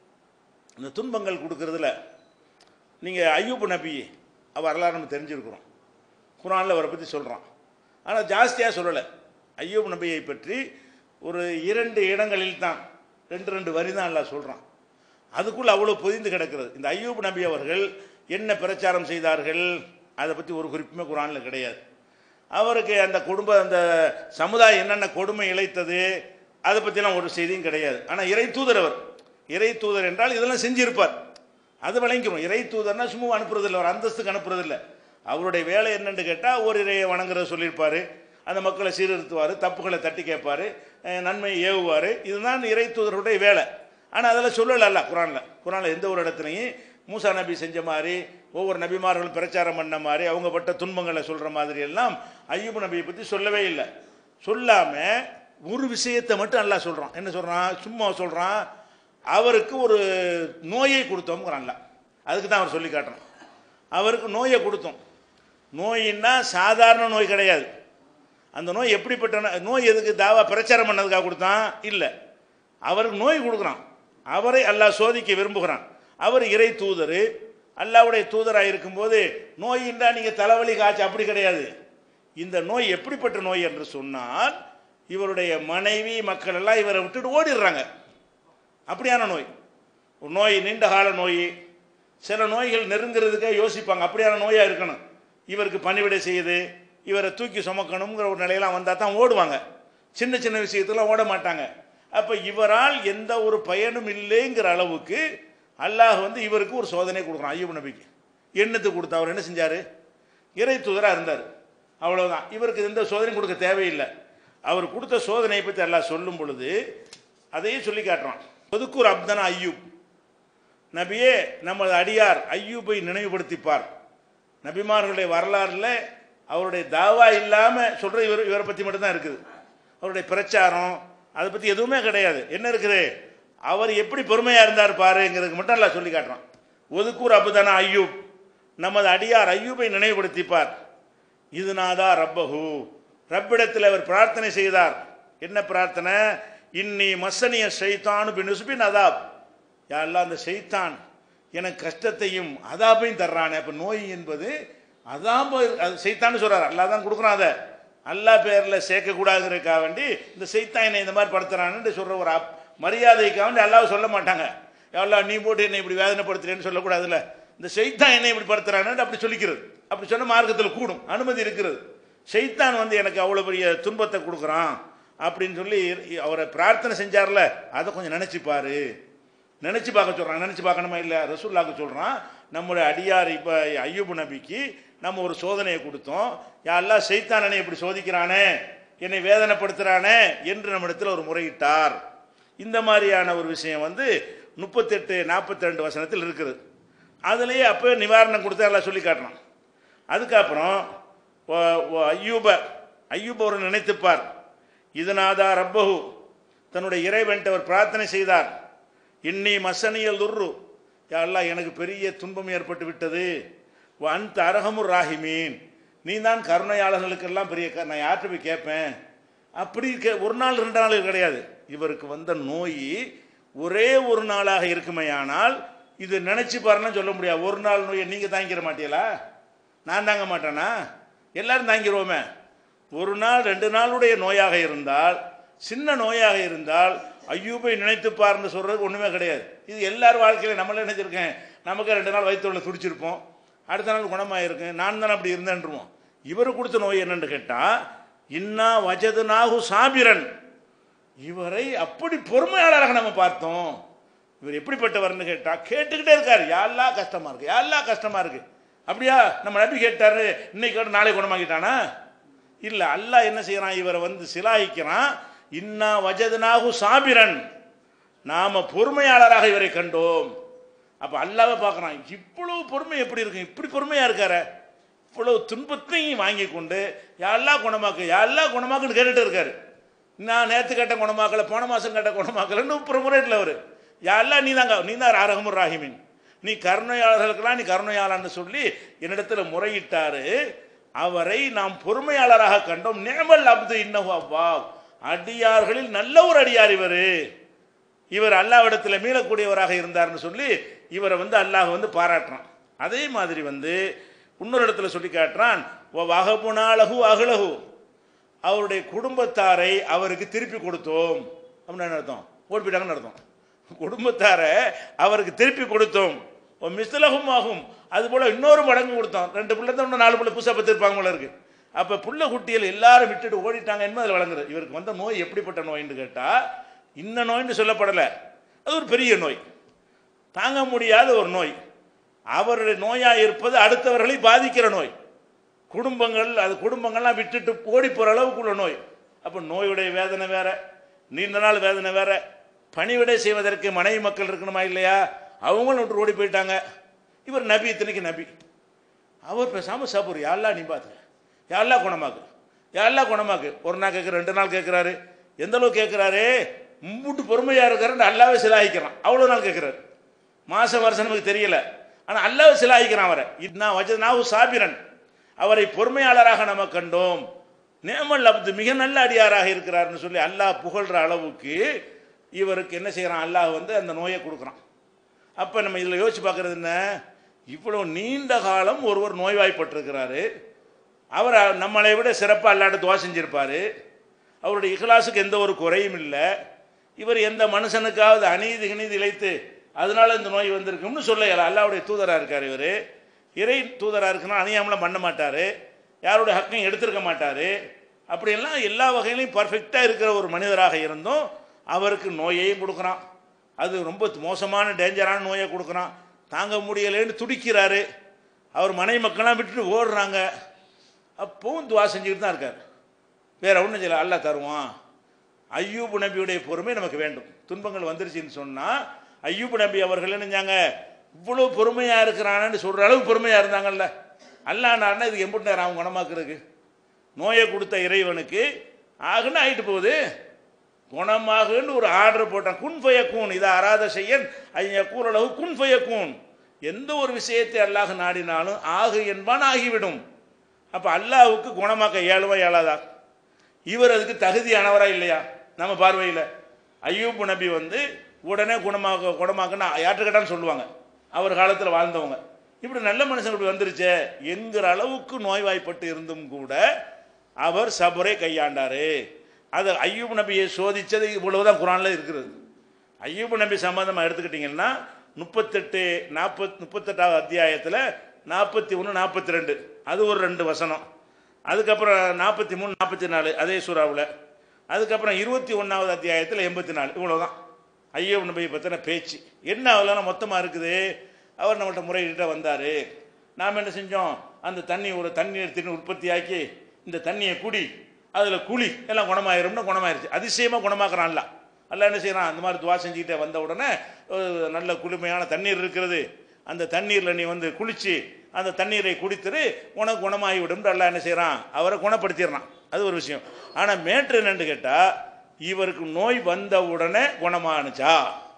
இந்த துன்பங்கள் கொடுக்கறதுல நீங்கள் ஐயூப் நபி அவர் வரலாறு நம்ம தெரிஞ்சிருக்கிறோம் குரானில் அவரை பற்றி சொல்கிறான் ஆனால் ஜாஸ்தியாக சொல்லலை ஐயூப் நபியை பற்றி ஒரு இரண்டு இடங்களில் தான் ரெண்டு ரெண்டு வரி தான் எல்லாம் சொல்கிறான் அதுக்குள்ளே அவ்வளோ பொதிந்து கிடக்கிறது இந்த ஐயூப் நபி அவர்கள் என்ன பிரச்சாரம் செய்தார்கள் அதை பற்றி ஒரு குறிப்புமே குரானில் கிடையாது அவருக்கு அந்த குடும்ப அந்த சமுதாயம் என்னென்ன கொடுமை இழைத்தது அதை பற்றிலாம் ஒரு செய்தியும் கிடையாது ஆனால் இறை தூதர் அவர் இறை தூதர் என்றால் இதெல்லாம் செஞ்சிருப்பார் அது விளங்கிக்கிறோம் இறை தூதர்னா சும்மா அனுப்புறதில்லை ஒரு அந்தஸ்துக்கு அனுப்புறதில்லை அவருடைய வேலை என்னன்னு கேட்டால் ஒரு இறையை வணங்குறத சொல்லியிருப்பார் அந்த மக்களை சீர்திருத்துவார் தப்புகளை தட்டி கேட்பார் நன்மையை ஏவுவார் இதுதான் இறை தூதருடைய வேலை ஆனால் அதெல்லாம் சொல்லலை குரானில் குரானில் எந்த ஒரு இடத்துலையும் மூசா நபி செஞ்ச மாதிரி ஒவ்வொரு நபிமார்களும் பிரச்சாரம் பண்ண மாதிரி அவங்க பட்ட துன்பங்களை சொல்கிற மாதிரி எல்லாம் ஐயூப் நபியை பற்றி சொல்லவே இல்லை சொல்லாமல் ஒரு விஷயத்தை மட்டும் நல்லா சொல்கிறான் என்ன சொல்கிறான் சும்மா சொல்கிறான் அவருக்கு ஒரு நோயை கொடுத்தோம்ங்கிறான்ல அதுக்கு தான் அவர் சொல்லி காட்டுறான் அவருக்கு நோயை கொடுத்தோம் நோயின்னா சாதாரண நோய் கிடையாது அந்த நோய் எப்படிப்பட்ட நோ- நோய் எதுக்கு தாவா பிரச்சாரம் பண்ணதுக்காக கொடுத்தான் இல்லை அவருக்கு நோய் கொடுக்குறான் அவரை அல்லாஹ் சோதிக்க விரும்புகிறான் அவர் இறை தூதர் அல்லாவுடைய தூதராக இருக்கும்போது நோயின்றா நீங்கள் தலைவலி காய்ச்சி அப்படி கிடையாது இந்த நோய் எப்படிப்பட்ட நோய் என்று சொன்னால் இவருடைய மனைவி மக்கள் எல்லாம் இவரை விட்டுட்டு ஓடிடுறாங்க அப்படியான நோய் ஒரு நோய் நீண்ட கால நோய் சில நோய்கள் நெருங்கிறதுக்கே யோசிப்பாங்க அப்படியான நோயாக இருக்கணும் இவருக்கு பணிவிடை செய்யுது இவரை தூக்கி சுமக்கணுங்கிற ஒரு நிலையெல்லாம் வந்தால் தான் ஓடுவாங்க சின்ன சின்ன விஷயத்தெல்லாம் ஓட மாட்டாங்க அப்போ இவரால் எந்த ஒரு பயனும் இல்லைங்கிற அளவுக்கு அல்லாஹ் வந்து இவருக்கு ஒரு சோதனை கொடுக்குறான் ஐயூப் நபிக்கு எண்ணத்துக்கு கொடுத்தா அவர் என்ன செஞ்சார் இறை தூதராக இருந்தார் அவ்வளவுதான் இவருக்கு எந்த சோதனையும் கொடுக்க தேவையில்லை அவர் கொடுத்த சோதனையை பற்றி அல்லாஹ் சொல்லும் பொழுது அதையும் சொல்லி காட்டுறான் ஒதுக்கூர் அப்தனா ஐயூப் நபியே நமது அடியார் ஐயூபை நினைவுபடுத்திப்பார் நபிமார்களுடைய வரலாறுல அவருடைய தாவா இல்லாமல் சொல்கிற இவர் இவரை பற்றி மட்டும்தான் இருக்குது அவருடைய பிரச்சாரம் அதை பற்றி எதுவுமே கிடையாது என்ன இருக்குது அவர் எப்படி பொறுமையாக இருந்தார் பாருங்கிறதுக்கு மட்டும் எல்லாம் சொல்லி காட்டுறான் ஒதுக்கூர் அபுதானா ஐயூப் நமது அடியார் ஐயூபை நினைவுபடுத்திப்பார் இது நாதா ரப்பஹு ரப்பிடத்தில் அவர் பிரார்த்தனை செய்தார் என்ன பிரார்த்தனை இன்னி மசனிய ஷைத்தானு பின் அதாப் யாரெல்லாம் அந்த ஷைத்தான் எனக்கு கஷ்டத்தையும் அதாபையும் தர்றானே அப்போ நோய் என்பது அதாப அது சைத்தான்னு சொல்கிறார் அல்லா தான் கொடுக்குறான் அதை அல்லா பேரில் சேர்க்கக்கூடாதுங்கிறதுக்காக வேண்டி இந்த சைத்தான் என்னை இந்த மாதிரி படுத்துறான்னு சொல்கிற ஒரு அப் மரியாதைக்காக வேண்டி அல்லாவை சொல்ல மாட்டாங்க எவ்வளோ நீ போட்டு என்னை இப்படி வேதனைப்படுத்துறேன்னு சொல்லக்கூடாதுல்ல இந்த செய்தான் என்னை இப்படி படுத்துறான்னு அப்படி சொல்லிக்கிறது அப்படி சொன்ன மார்க்கத்தில் கூடும் அனுமதி இருக்கிறது செய்தான் வந்து எனக்கு அவ்வளோ பெரிய துன்பத்தை கொடுக்குறான் அப்படின்னு சொல்லி அவரை பிரார்த்தனை செஞ்சார்ல அதை கொஞ்சம் நினச்சிப்பாரு நினச்சி பார்க்க சொல்கிறான் நினச்சி பார்க்கணுமா இல்லை ரசூல்லாக்கு சொல்கிறான் நம்முடைய அடியார் இப்போ ஐயூபு நபிக்கு நம்ம ஒரு சோதனையை கொடுத்தோம் யாரெல்லாம் செய்தானனை இப்படி சோதிக்கிறானே என்னை வேதனைப்படுத்துகிறானே என்று நம்மிடத்தில் ஒரு முறையிட்டார் இந்த மாதிரியான ஒரு விஷயம் வந்து முப்பத்தெட்டு நாற்பத்தி ரெண்டு வசனத்தில் இருக்குது அதுலேயே அப்போ நிவாரணம் கொடுத்து எல்லாம் சொல்லி காட்டுறான் அதுக்கப்புறம் ஐயூப ஐயூப ஒரு நினைத்துப்பார் இதனாதா ரப்பஹு தன்னுடைய இறைவன்ட்டு அவர் பிரார்த்தனை செய்தார் இன்னி மசனியல் துர்ரு யாரெல்லாம் எனக்கு பெரிய துன்பம் ஏற்பட்டு விட்டது அந்த அரகமுர் ராஹிமீன் நீ தான் கருணையாளர்களுக்கெல்லாம் பெரிய க நான் யார்கிட்ட போய் கேட்பேன் அப்படி கே ஒரு நாள் ரெண்டு நாள் கிடையாது இவருக்கு வந்த நோய் ஒரே ஒரு நாளாக இருக்குமையானால் இது நினச்சி பாருன்னு சொல்ல முடியாது ஒரு நாள் நோயை நீங்கள் தாங்கிற மாட்டீங்களா நான் தாங்க மாட்டேனா எல்லாரும் தாங்கிடுவோமே ஒரு நாள் ரெண்டு நாளுடைய நோயாக இருந்தால் சின்ன நோயாக இருந்தால் ஐயூபை நினைத்து பாருன்னு சொல்கிறது ஒன்றுமே கிடையாது இது எல்லார் வாழ்க்கையில நம்மள நினைச்சிருக்கேன் நமக்கு ரெண்டு நாள் வயிற்றுள்ள துடிச்சிருப்போம் அடுத்த நாள் குணமாயிருக்கேன் நான் தானே அப்படி இருந்தேன்ருவோம் இவர் கொடுத்த நோய் என்னன்னு கேட்டால் இன்னா வஜது நாகு சாபிரன் இவரை அப்படி பொறுமையாளராக நம்ம பார்த்தோம் இவர் எப்படிப்பட்டவர்னு கேட்டால் கேட்டுக்கிட்டே இருக்கார் யாரெல்லாம் கஷ்டமாக இருக்கு யாரெல்லாம் கஷ்டமாக இருக்கு அப்படியா நம்ம நபி கேட்டாரு இன்னைக்கு கேட்டு நாளை குணமாக்கிட்டானா இல்லை அல்லாஹ் என்ன செய்யறான் இவரை வந்து சிலாயிக்கிறான் இன்னா வஜதுனாகு சாபிரன் நாம பொறுமையாளராக இவரை கண்டோம் அப்போ அல்லாவை பார்க்குறான் இவ்வளவு பொறுமை எப்படி இருக்கு இப்படி பொறுமையாக இருக்கார இவ்வளவு துன்பத்தையும் வாங்கி கொண்டு யாரெல்லாம் குணமாக்கு யாரெல்லாம் குணமாக்குன்னு கேட்டுட்டு இருக்காரு நான் நேற்று கேட்ட குணமாக்கல போன மாதம் கேட்ட குணமாக்கலன்னு முறையில் அவர் யாரெல்லாம் நீ தாங்க நீ தான் அரகமுர் ராஹிமின் நீ கருணையாளர்களுக்கெல்லாம் நீ கருணையாளன்னு சொல்லி என்னிடத்தில் முறையிட்டாரு அவரை நாம் பொறுமையாளராக கண்டோம் நேமல் அப்து இன்னஹு அவ்வா அடியார்களில் நல்ல ஒரு அடியார் இவர் இவர் அல்லாவிடத்தில் மீளக்கூடியவராக இருந்தார்னு சொல்லி இவரை வந்து அல்லாஹ் வந்து பாராட்டுறான் அதே மாதிரி வந்து இன்னொரு இடத்துல சொல்லி காட்டுறான் வகபுனாலகு அகலகு அவருடைய குடும்பத்தாரை அவருக்கு திருப்பி கொடுத்தோம் அப்படின்னு என்ன அர்த்தம் ஓடி போயிட்டாங்கன்னு அர்த்தம் குடும்பத்தாரை அவருக்கு திருப்பி கொடுத்தோம் மிஸ்லகும் ஆகும் அது போல் இன்னொரு மடங்கு கொடுத்தோம் ரெண்டு பிள்ளை தான் இன்னும் நாலு பிள்ளை புதுசாக பத்திருப்பாங்க போல இருக்கு அப்போ புள்ள குட்டிகள் எல்லாரும் விட்டுட்டு ஓடிட்டாங்க என்பது அதில் வழங்குறது இவருக்கு வந்த நோய் எப்படிப்பட்ட நோயின்னு கேட்டால் இந்த நோயின்னு சொல்லப்படலை அது ஒரு பெரிய நோய் தாங்க முடியாத ஒரு நோய் அவருடைய நோயாக இருப்பது அடுத்தவர்களை பாதிக்கிற நோய் குடும்பங்கள் அது குடும்பங்கள்லாம் விட்டுட்டு ஓடி போகிற அளவுக்குள்ள நோய் அப்போ நோயுடைய வேதனை வேற நீண்ட நாள் வேதனை வேற பணிவிடை செய்வதற்கு மனைவி மக்கள் இருக்கணுமா இல்லையா அவங்களும் விட்டு ஓடி போயிட்டாங்க இவர் நபி இத்தனைக்கு நபி அவர் பேசாமல் சாப்பிடு யாரெல்லாம் நீ பார்த்து யாரெல்லாம் குணமாக்கு யாரெல்லாம் குணமாக்கு ஒரு நாள் கேட்குற ரெண்டு நாள் கேட்குறாரு எந்த அளவுக்கு கேட்குறாரு மும்பிட்டு பொறுமையாக இருக்கிறான்னு அல்லாவே சிலாகிக்கிறான் அவ்வளோ நாள் கேட்குறாரு மாதம் வருஷம் நமக்கு தெரியல ஆனால் அல்லாவே சிலாகிக்கிறான் அவரை இது நான் வச்சது நான் சாபிரன் அவரை பொறுமையாளராக நம்ம கண்டோம் நேமல் அப்து மிக நல்ல அடியாராக இருக்கிறார்னு சொல்லி அல்லாஹ் புகழ்கிற அளவுக்கு இவருக்கு என்ன செய்கிறான் அல்லாஹ் வந்து அந்த நோயை கொடுக்குறான் அப்போ நம்ம இதில் யோசிச்சு பார்க்குறது என்ன இவ்வளோ நீண்ட காலம் ஒருவர் நோய்வாய்ப்பட்டிருக்கிறாரு அவர் நம்மளை விட சிறப்பாக அல்லாட்ட துவா செஞ்சிருப்பார் அவருடைய இஹ்லாஸுக்கு எந்த ஒரு குறையும் இல்லை இவர் எந்த மனுஷனுக்காவது அநீதி கிணீதி இழைத்து அதனால இந்த நோய் வந்திருக்கும்னு சொல்ல இயலாது. அல்லாஹ்வுடைய தூதராக இருக்கார் இவர் இறை தூதராக இருக்குன்னா அணியாமலாம் பண்ண மாட்டார் யாருடைய ஹக்கையும் எடுத்திருக்க மாட்டார் அப்படியெல்லாம் எல்லா வகையிலையும் பர்ஃபெக்டாக இருக்கிற ஒரு மனிதராக இருந்தும் அவருக்கு நோயையும் கொடுக்குறான் அது ரொம்ப மோசமான டேஞ்சரான நோயை கொடுக்குறான் தாங்க முடியலைன்னு துடிக்கிறாரு அவர் மனை மக்கள்லாம் விட்டுட்டு ஓடுறாங்க அப்பவும் துவா செஞ்சுக்கிட்டு தான் இருக்கார் வேற ஒன்றும் செய்யல அல்லாஹ் தருவான் ஐயூப் நபியுடைய பொறுமை நமக்கு வேண்டும் துன்பங்கள் வந்துருச்சுன்னு சொன்னால் ஐயூப் நபி அவர்கள் நினைஞ்சாங்க இவ்வளோ பொறுமையாக இருக்கிறானன்னு சொல்கிற அளவுக்கு பொறுமையாக இருந்தாங்கல்ல அல்லாண்டாருன்னா இது எம்பிட்டு நேரம் அவன் குணமாக்குறதுக்கு நோயை கொடுத்த இறைவனுக்கு ஆகுன்னு ஆகிட்டு போகுது குணமாகுன்னு ஒரு ஆர்டர் போட்டான் குன் ஃபயக்கூன் இதை அராத செய்யன் ஐயா கூறளவு குன் ஃபயக்கூன் எந்த ஒரு விஷயத்தை அல்லாஹ் நாடினாலும் ஆகு என்பான் ஆகிவிடும் அப்போ அல்லாஹ்வுக்கு குணமாக்க இயலுமா இயலாதா இவர் அதுக்கு தகுதியானவரா இல்லையா நம்ம பார்வையில் ஐயூப் நபி வந்து உடனே குணமாக்க குணமாக்குன்னு யாற்றுக்கட்டான்னு சொல்லுவாங்க அவர் காலத்தில் வாழ்ந்தவங்க இப்படி நல்ல மனுஷன் இப்படி வந்துருச்சே என்கிற அளவுக்கு நோய்வாய்ப்பட்டு இருந்தும் கூட அவர் சபரை கையாண்டாரு அது ஐயூப் நபியை சோதித்தது இவ்வளவுதான் குரானில் இருக்கிறது ஐயூப் நபி சம்பந்தமாக எடுத்துக்கிட்டிங்கன்னா முப்பத்தெட்டு நாற்பத் முப்பத்தெட்டாவது அத்தியாயத்தில் நாற்பத்தி ஒன்று நாற்பத்தி ரெண்டு அது ஒரு ரெண்டு வசனம் அதுக்கப்புறம் நாற்பத்தி மூணு நாற்பத்தி நாலு அதே சூறாவில் அதுக்கப்புறம் இருபத்தி ஒன்றாவது அத்தியாயத்தில் எண்பத்தி நாலு இவ்வளோதான் ஐயூப் நபியை பற்றின பேச்சு என்ன அவ்வளோ மொத்தமாக இருக்குது அவர் நம்மள்ட்ட முறையிட்ட வந்தார் நாம் என்ன செஞ்சோம் அந்த தண்ணி ஒரு தண்ணி எடுத்துன்னு உற்பத்தியாக்கி இந்த தண்ணியை குடி அதில் குழி எல்லாம் குணமாயிரும்னு குணமாயிருச்சு அதிசயமாக குணமாக்குறான்ல அல்ல என்ன செய்கிறான் அந்த மாதிரி துவா செஞ்சுக்கிட்டே வந்த உடனே ஒரு நல்ல குளுமையான தண்ணீர் இருக்கிறது அந்த தண்ணீரில் நீ வந்து குளிச்சு அந்த தண்ணீரை குடித்துட்டு உனக்கு குணமாகி விடும் அல்ல என்ன செய்கிறான் அவரை குணப்படுத்திடுறான் அது ஒரு விஷயம் ஆனால் மேட்ரு என்னன்னு கேட்டால் இவருக்கு நோய் வந்த உடனே குணமானுச்சா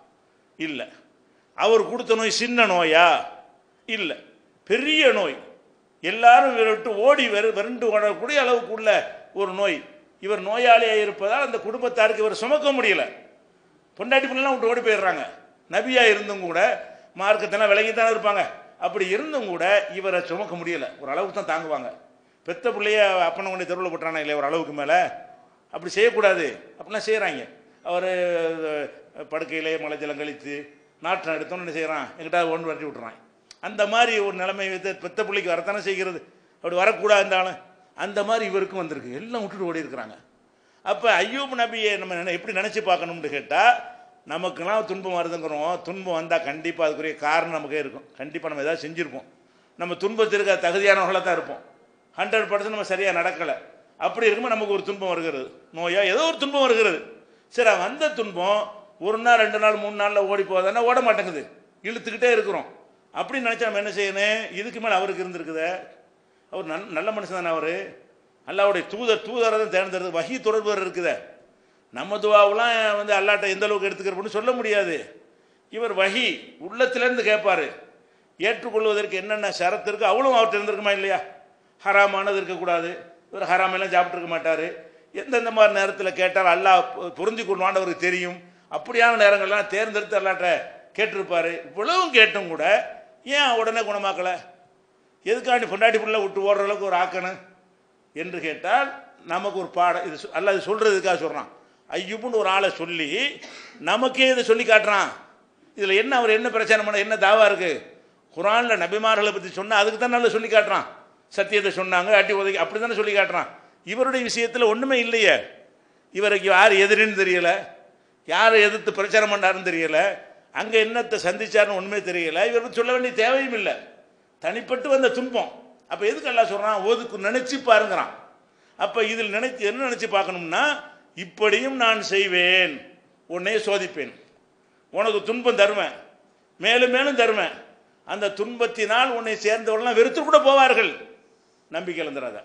இல்லை அவர் கொடுத்த நோய் சின்ன நோயா இல்லை பெரிய நோய் எல்லாரும் இவரை விட்டு ஓடி வெறு வெறுண்டு ஓடக்கூடிய அளவுக்குள்ள ஒரு நோய் இவர் நோயாளியாக இருப்பதால் அந்த குடும்பத்தாருக்கு இவர் சுமக்க முடியல பொண்டாட்டி பிள்ளைலாம் விட்டு ஓடி போயிடுறாங்க நபியா இருந்தும் கூட மார்க்கத்தெல்லாம் விலகி தானே இருப்பாங்க அப்படி இருந்தும் கூட இவரை சுமக்க முடியல ஒரு அளவுக்கு தான் தாங்குவாங்க பெத்த பிள்ளைய அப்பனை கொண்டு தெருவில் போட்டுறானா இல்லையா ஒரு அளவுக்கு மேலே அப்படி செய்யக்கூடாது அப்படிலாம் செய்கிறாங்க அவர் படுக்கையிலே மலைஜலம் கழித்து நாற்றம் எடுத்தோன்னு என்ன செய்கிறான் எங்கிட்ட ஒன்று வரட்டி விட்டுறான் அந்த மாதிரி ஒரு நிலைமை வைத்து பெத்த பிள்ளைக்கு வரத்தானே செய்கிறது அப்படி வரக்கூடாது இருந்தாலும் அந்த மாதிரி இவருக்கும் வந்திருக்கு எல்லாம் விட்டுட்டு ஓடி இருக்கிறாங்க அப்போ ஐயூப் நபியை நம்ம நினை- எப்படி நினச்சி பார்க்கணும்னு கேட்டால் நமக்குலாம் துன்பம் வருதுங்கிறோம் துன்பம் வந்தால் கண்டிப்பாக அதுக்குரிய காரணம் நமக்கே இருக்கும் கண்டிப்பாக நம்ம ஏதாவது செஞ்சுருப்போம் நம்ம துன்பத்திற்கு தகுதியானவர்களாக தான் இருப்போம் ஹண்ட்ரட் பர்சன்ட் நம்ம சரியாக நடக்கலை அப்படி இருக்கும்போது நமக்கு ஒரு துன்பம் வருகிறது நோயா ஏதோ ஒரு துன்பம் வருகிறது சரி வந்த துன்பம் ஒரு நாள் ரெண்டு நாள் மூணு நாளில் ஓடி போதானே ஓட மாட்டேங்குது இழுத்துக்கிட்டே இருக்கிறோம் அப்படின்னு நினச்சா நம்ம என்ன செய்யணும் இதுக்கு மேலே அவருக்கு இருந்திருக்குதே அவர் நல் நல்ல மனுஷன் தானே அவர் அல்லாவுடைய தூதர் தூதரை தான் தேர்ந்தெடுத்து வகி தொடர்பு இருக்குதே நம்ம துவாவெல்லாம் வந்து அல்லாட்ட எந்த அளவுக்கு எடுத்துக்கிறோம்னு சொல்ல முடியாது இவர் வகி உள்ளத்திலேருந்து கேட்பாரு ஏற்றுக்கொள்வதற்கு என்னென்ன ஷரத்து இருக்கு அவளும் அவர்கிட்ட இருந்திருக்குமா இல்லையா ஹராமானது இருக்கக்கூடாது இவர் ஹராமெல்லாம் சாப்பிட்ருக்க மாட்டார் எந்தெந்த மாதிரி நேரத்தில் கேட்டால் அல்லாஹ் பொ- பொருந்தி கொள்வான்னு அவருக்கு தெரியும் அப்படியான நேரங்கள்லாம் தேர்ந்தெடுத்து அல்லாட்ட கேட்டிருப்பாரு இவ்வளவும் கேட்டும் கூட ஏன் உடனே குணமாக்கலை எதுக்காண்டி பொண்டாட்டி புள்ள விட்டு ஓடுற அளவுக்கு ஒரு ஆக்கணும் என்று கேட்டால் நமக்கு ஒரு பாடம் இது சொ- அல்லாஹ் இது சொல்கிறதுக்காக சொல்கிறான் ஐயுப்புன்னு ஒரு ஆளை சொல்லி நமக்கே இதை சொல்லி காட்டுறான் இதில் என்ன அவர் என்ன பிரச்சனை பண்ண என்ன தாவா இருக்குது குரானில் நபிமார்களை பற்றி சொன்னால் அதுக்கு தான் நல்லா சொல்லி காட்டுறான் சத்தியத்தை சொன்னாங்க அட்டி உதவி அப்படி தானே சொல்லி காட்டுறான் இவருடைய விஷயத்தில் ஒன்றுமே இல்லையே இவருக்கு யார் எதிரின்னு தெரியல யார் எதிர்த்து பிரச்சாரம் பண்ணாருன்னு தெரியல அங்கே என்னத்தை சந்திச்சாருன்னு ஒன்றுமே தெரியல இவருக்கு சொல்ல வேண்டிய தேவையும் இல்லை தனிப்பட்டு வந்த துன்பம் அப்போ எதுக்கு எல்லாம் சொல்கிறான் ஒதுக்கு நினச்சி பாருங்கிறான் அப்போ இதில் நினைச்சு என்ன நினச்சி பார்க்கணும்னா இப்படியும் நான் செய்வேன் உன்னை சோதிப்பேன் உனக்கு துன்பம் தருவேன் மேலும் மேலும் தருவேன் அந்த துன்பத்தினால் உன்னை சேர்ந்தவர்கள்லாம் வெறுத்து கூட போவார்கள் நம்பிக்கை இழந்துடாத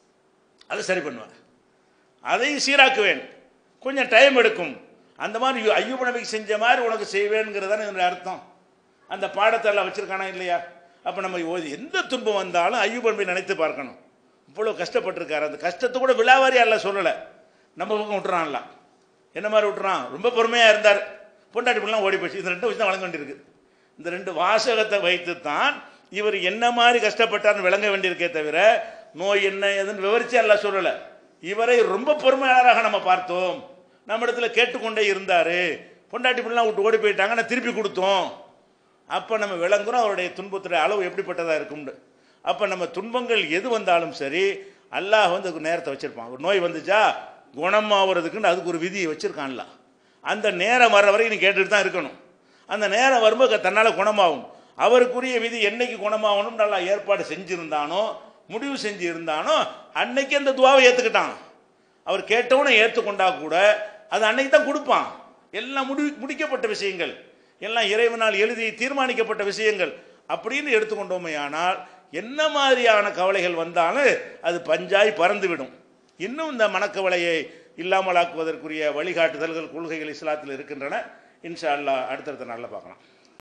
அதை சரி பண்ணுவேன் அதையும் சீராக்குவேன் கொஞ்சம் டைம் எடுக்கும் அந்த மாதிரி ஐயோ- ஐயூப் நபிக்கு செஞ்ச மாதிரி உனக்கு செய்வேங்கிறது தானே இதனுடைய அர்த்தம் அந்த பாடத்தை எல்லாம் வச்சிருக்கானா இல்லையா அப்போ நம்ம ஓ- எந்த துன்பம் வந்தாலும் ஐயூப் நபி நினைத்து பார்க்கணும் இவ்வளோ கஷ்டப்பட்டிருக்காரு அந்த கஷ்டத்தை கூட விழாவாரி அல்ல சொல்லலை நம்ம பக்கம் விட்டுறான்ல என்ன மாதிரி விட்டுறான் ரொம்ப பொறுமையாக இருந்தார் பொண்டாட்டி பிள்ளைலாம் ஓடி போச்சு இந்த ரெண்டு விஷயம் தான் வழங்க வேண்டியிருக்கு இந்த ரெண்டு வாசகத்தை வைத்து தான் இவர் என்ன மாதிரி கஷ்டப்பட்டார்னு விளங்க வேண்டியிருக்கே தவிர நோய் என்ன எதுன்னு விவரிச்சு எல்லாம் சொல்லலை இவரை ரொம்ப பொறுமையாளராக நம்ம பார்த்தோம் நம்ம இடத்துல கேட்டுக்கொண்டே இருந்தார் பொண்டாட்டி பிள்ளைலாம் விட்டு ஓடி போயிட்டாங்க நான் திருப்பி கொடுத்தோம் அப்போ நம்ம விளங்குறோம் அவருடைய துன்பத்துடைய அளவு எப்படிப்பட்டதாக இருக்கும்னு அப்போ நம்ம துன்பங்கள் எது வந்தாலும் சரி அல்லாஹ் வந்து அதுக்கு நேரத்தை வச்சுருப்பான் ஒரு நோய் வந்துச்சா குணமாகிறதுக்குன்னு அதுக்கு ஒரு விதியை வச்சுருக்கான்ல அந்த நேரம் வர்ற வரைக்கும் நீ கேட்டுட்டு தான் இருக்கணும் அந்த நேரம் வரும்போது தன்னால் குணமாகும் அவருக்குரிய விதி என்னைக்கு குணமாகணும் நல்லா ஏற்பாடு செஞ்சுருந்தானோ முடிவு செஞ்சு இருந்தானோ அன்னைக்கு அந்த துவாவை ஏற்றுக்கிட்டான் அவர் கேட்டவனை ஏற்றுக்கொண்டா கூட அது அன்னைக்கு தான் கொடுப்பான் எல்லாம் முடி முடிக்கப்பட்ட விஷயங்கள் எல்லாம் இறைவனால் எழுதி தீர்மானிக்கப்பட்ட விஷயங்கள் அப்படின்னு எடுத்துக்கொண்டோமே ஆனால் என்ன மாதிரியான கவலைகள் வந்தாலும் அது பஞ்சாய் பறந்துவிடும் இன்னும் இந்த மனக்கவலையை இல்லாமலாக்குவதற்குரிய வழிகாட்டுதல்கள் கொள்கைகள் இஸ்லாத்தில் இருக்கின்றன இன்ஷா அல்லாஹ் அடுத்தடுத்த நாளில் பார்க்கலாம்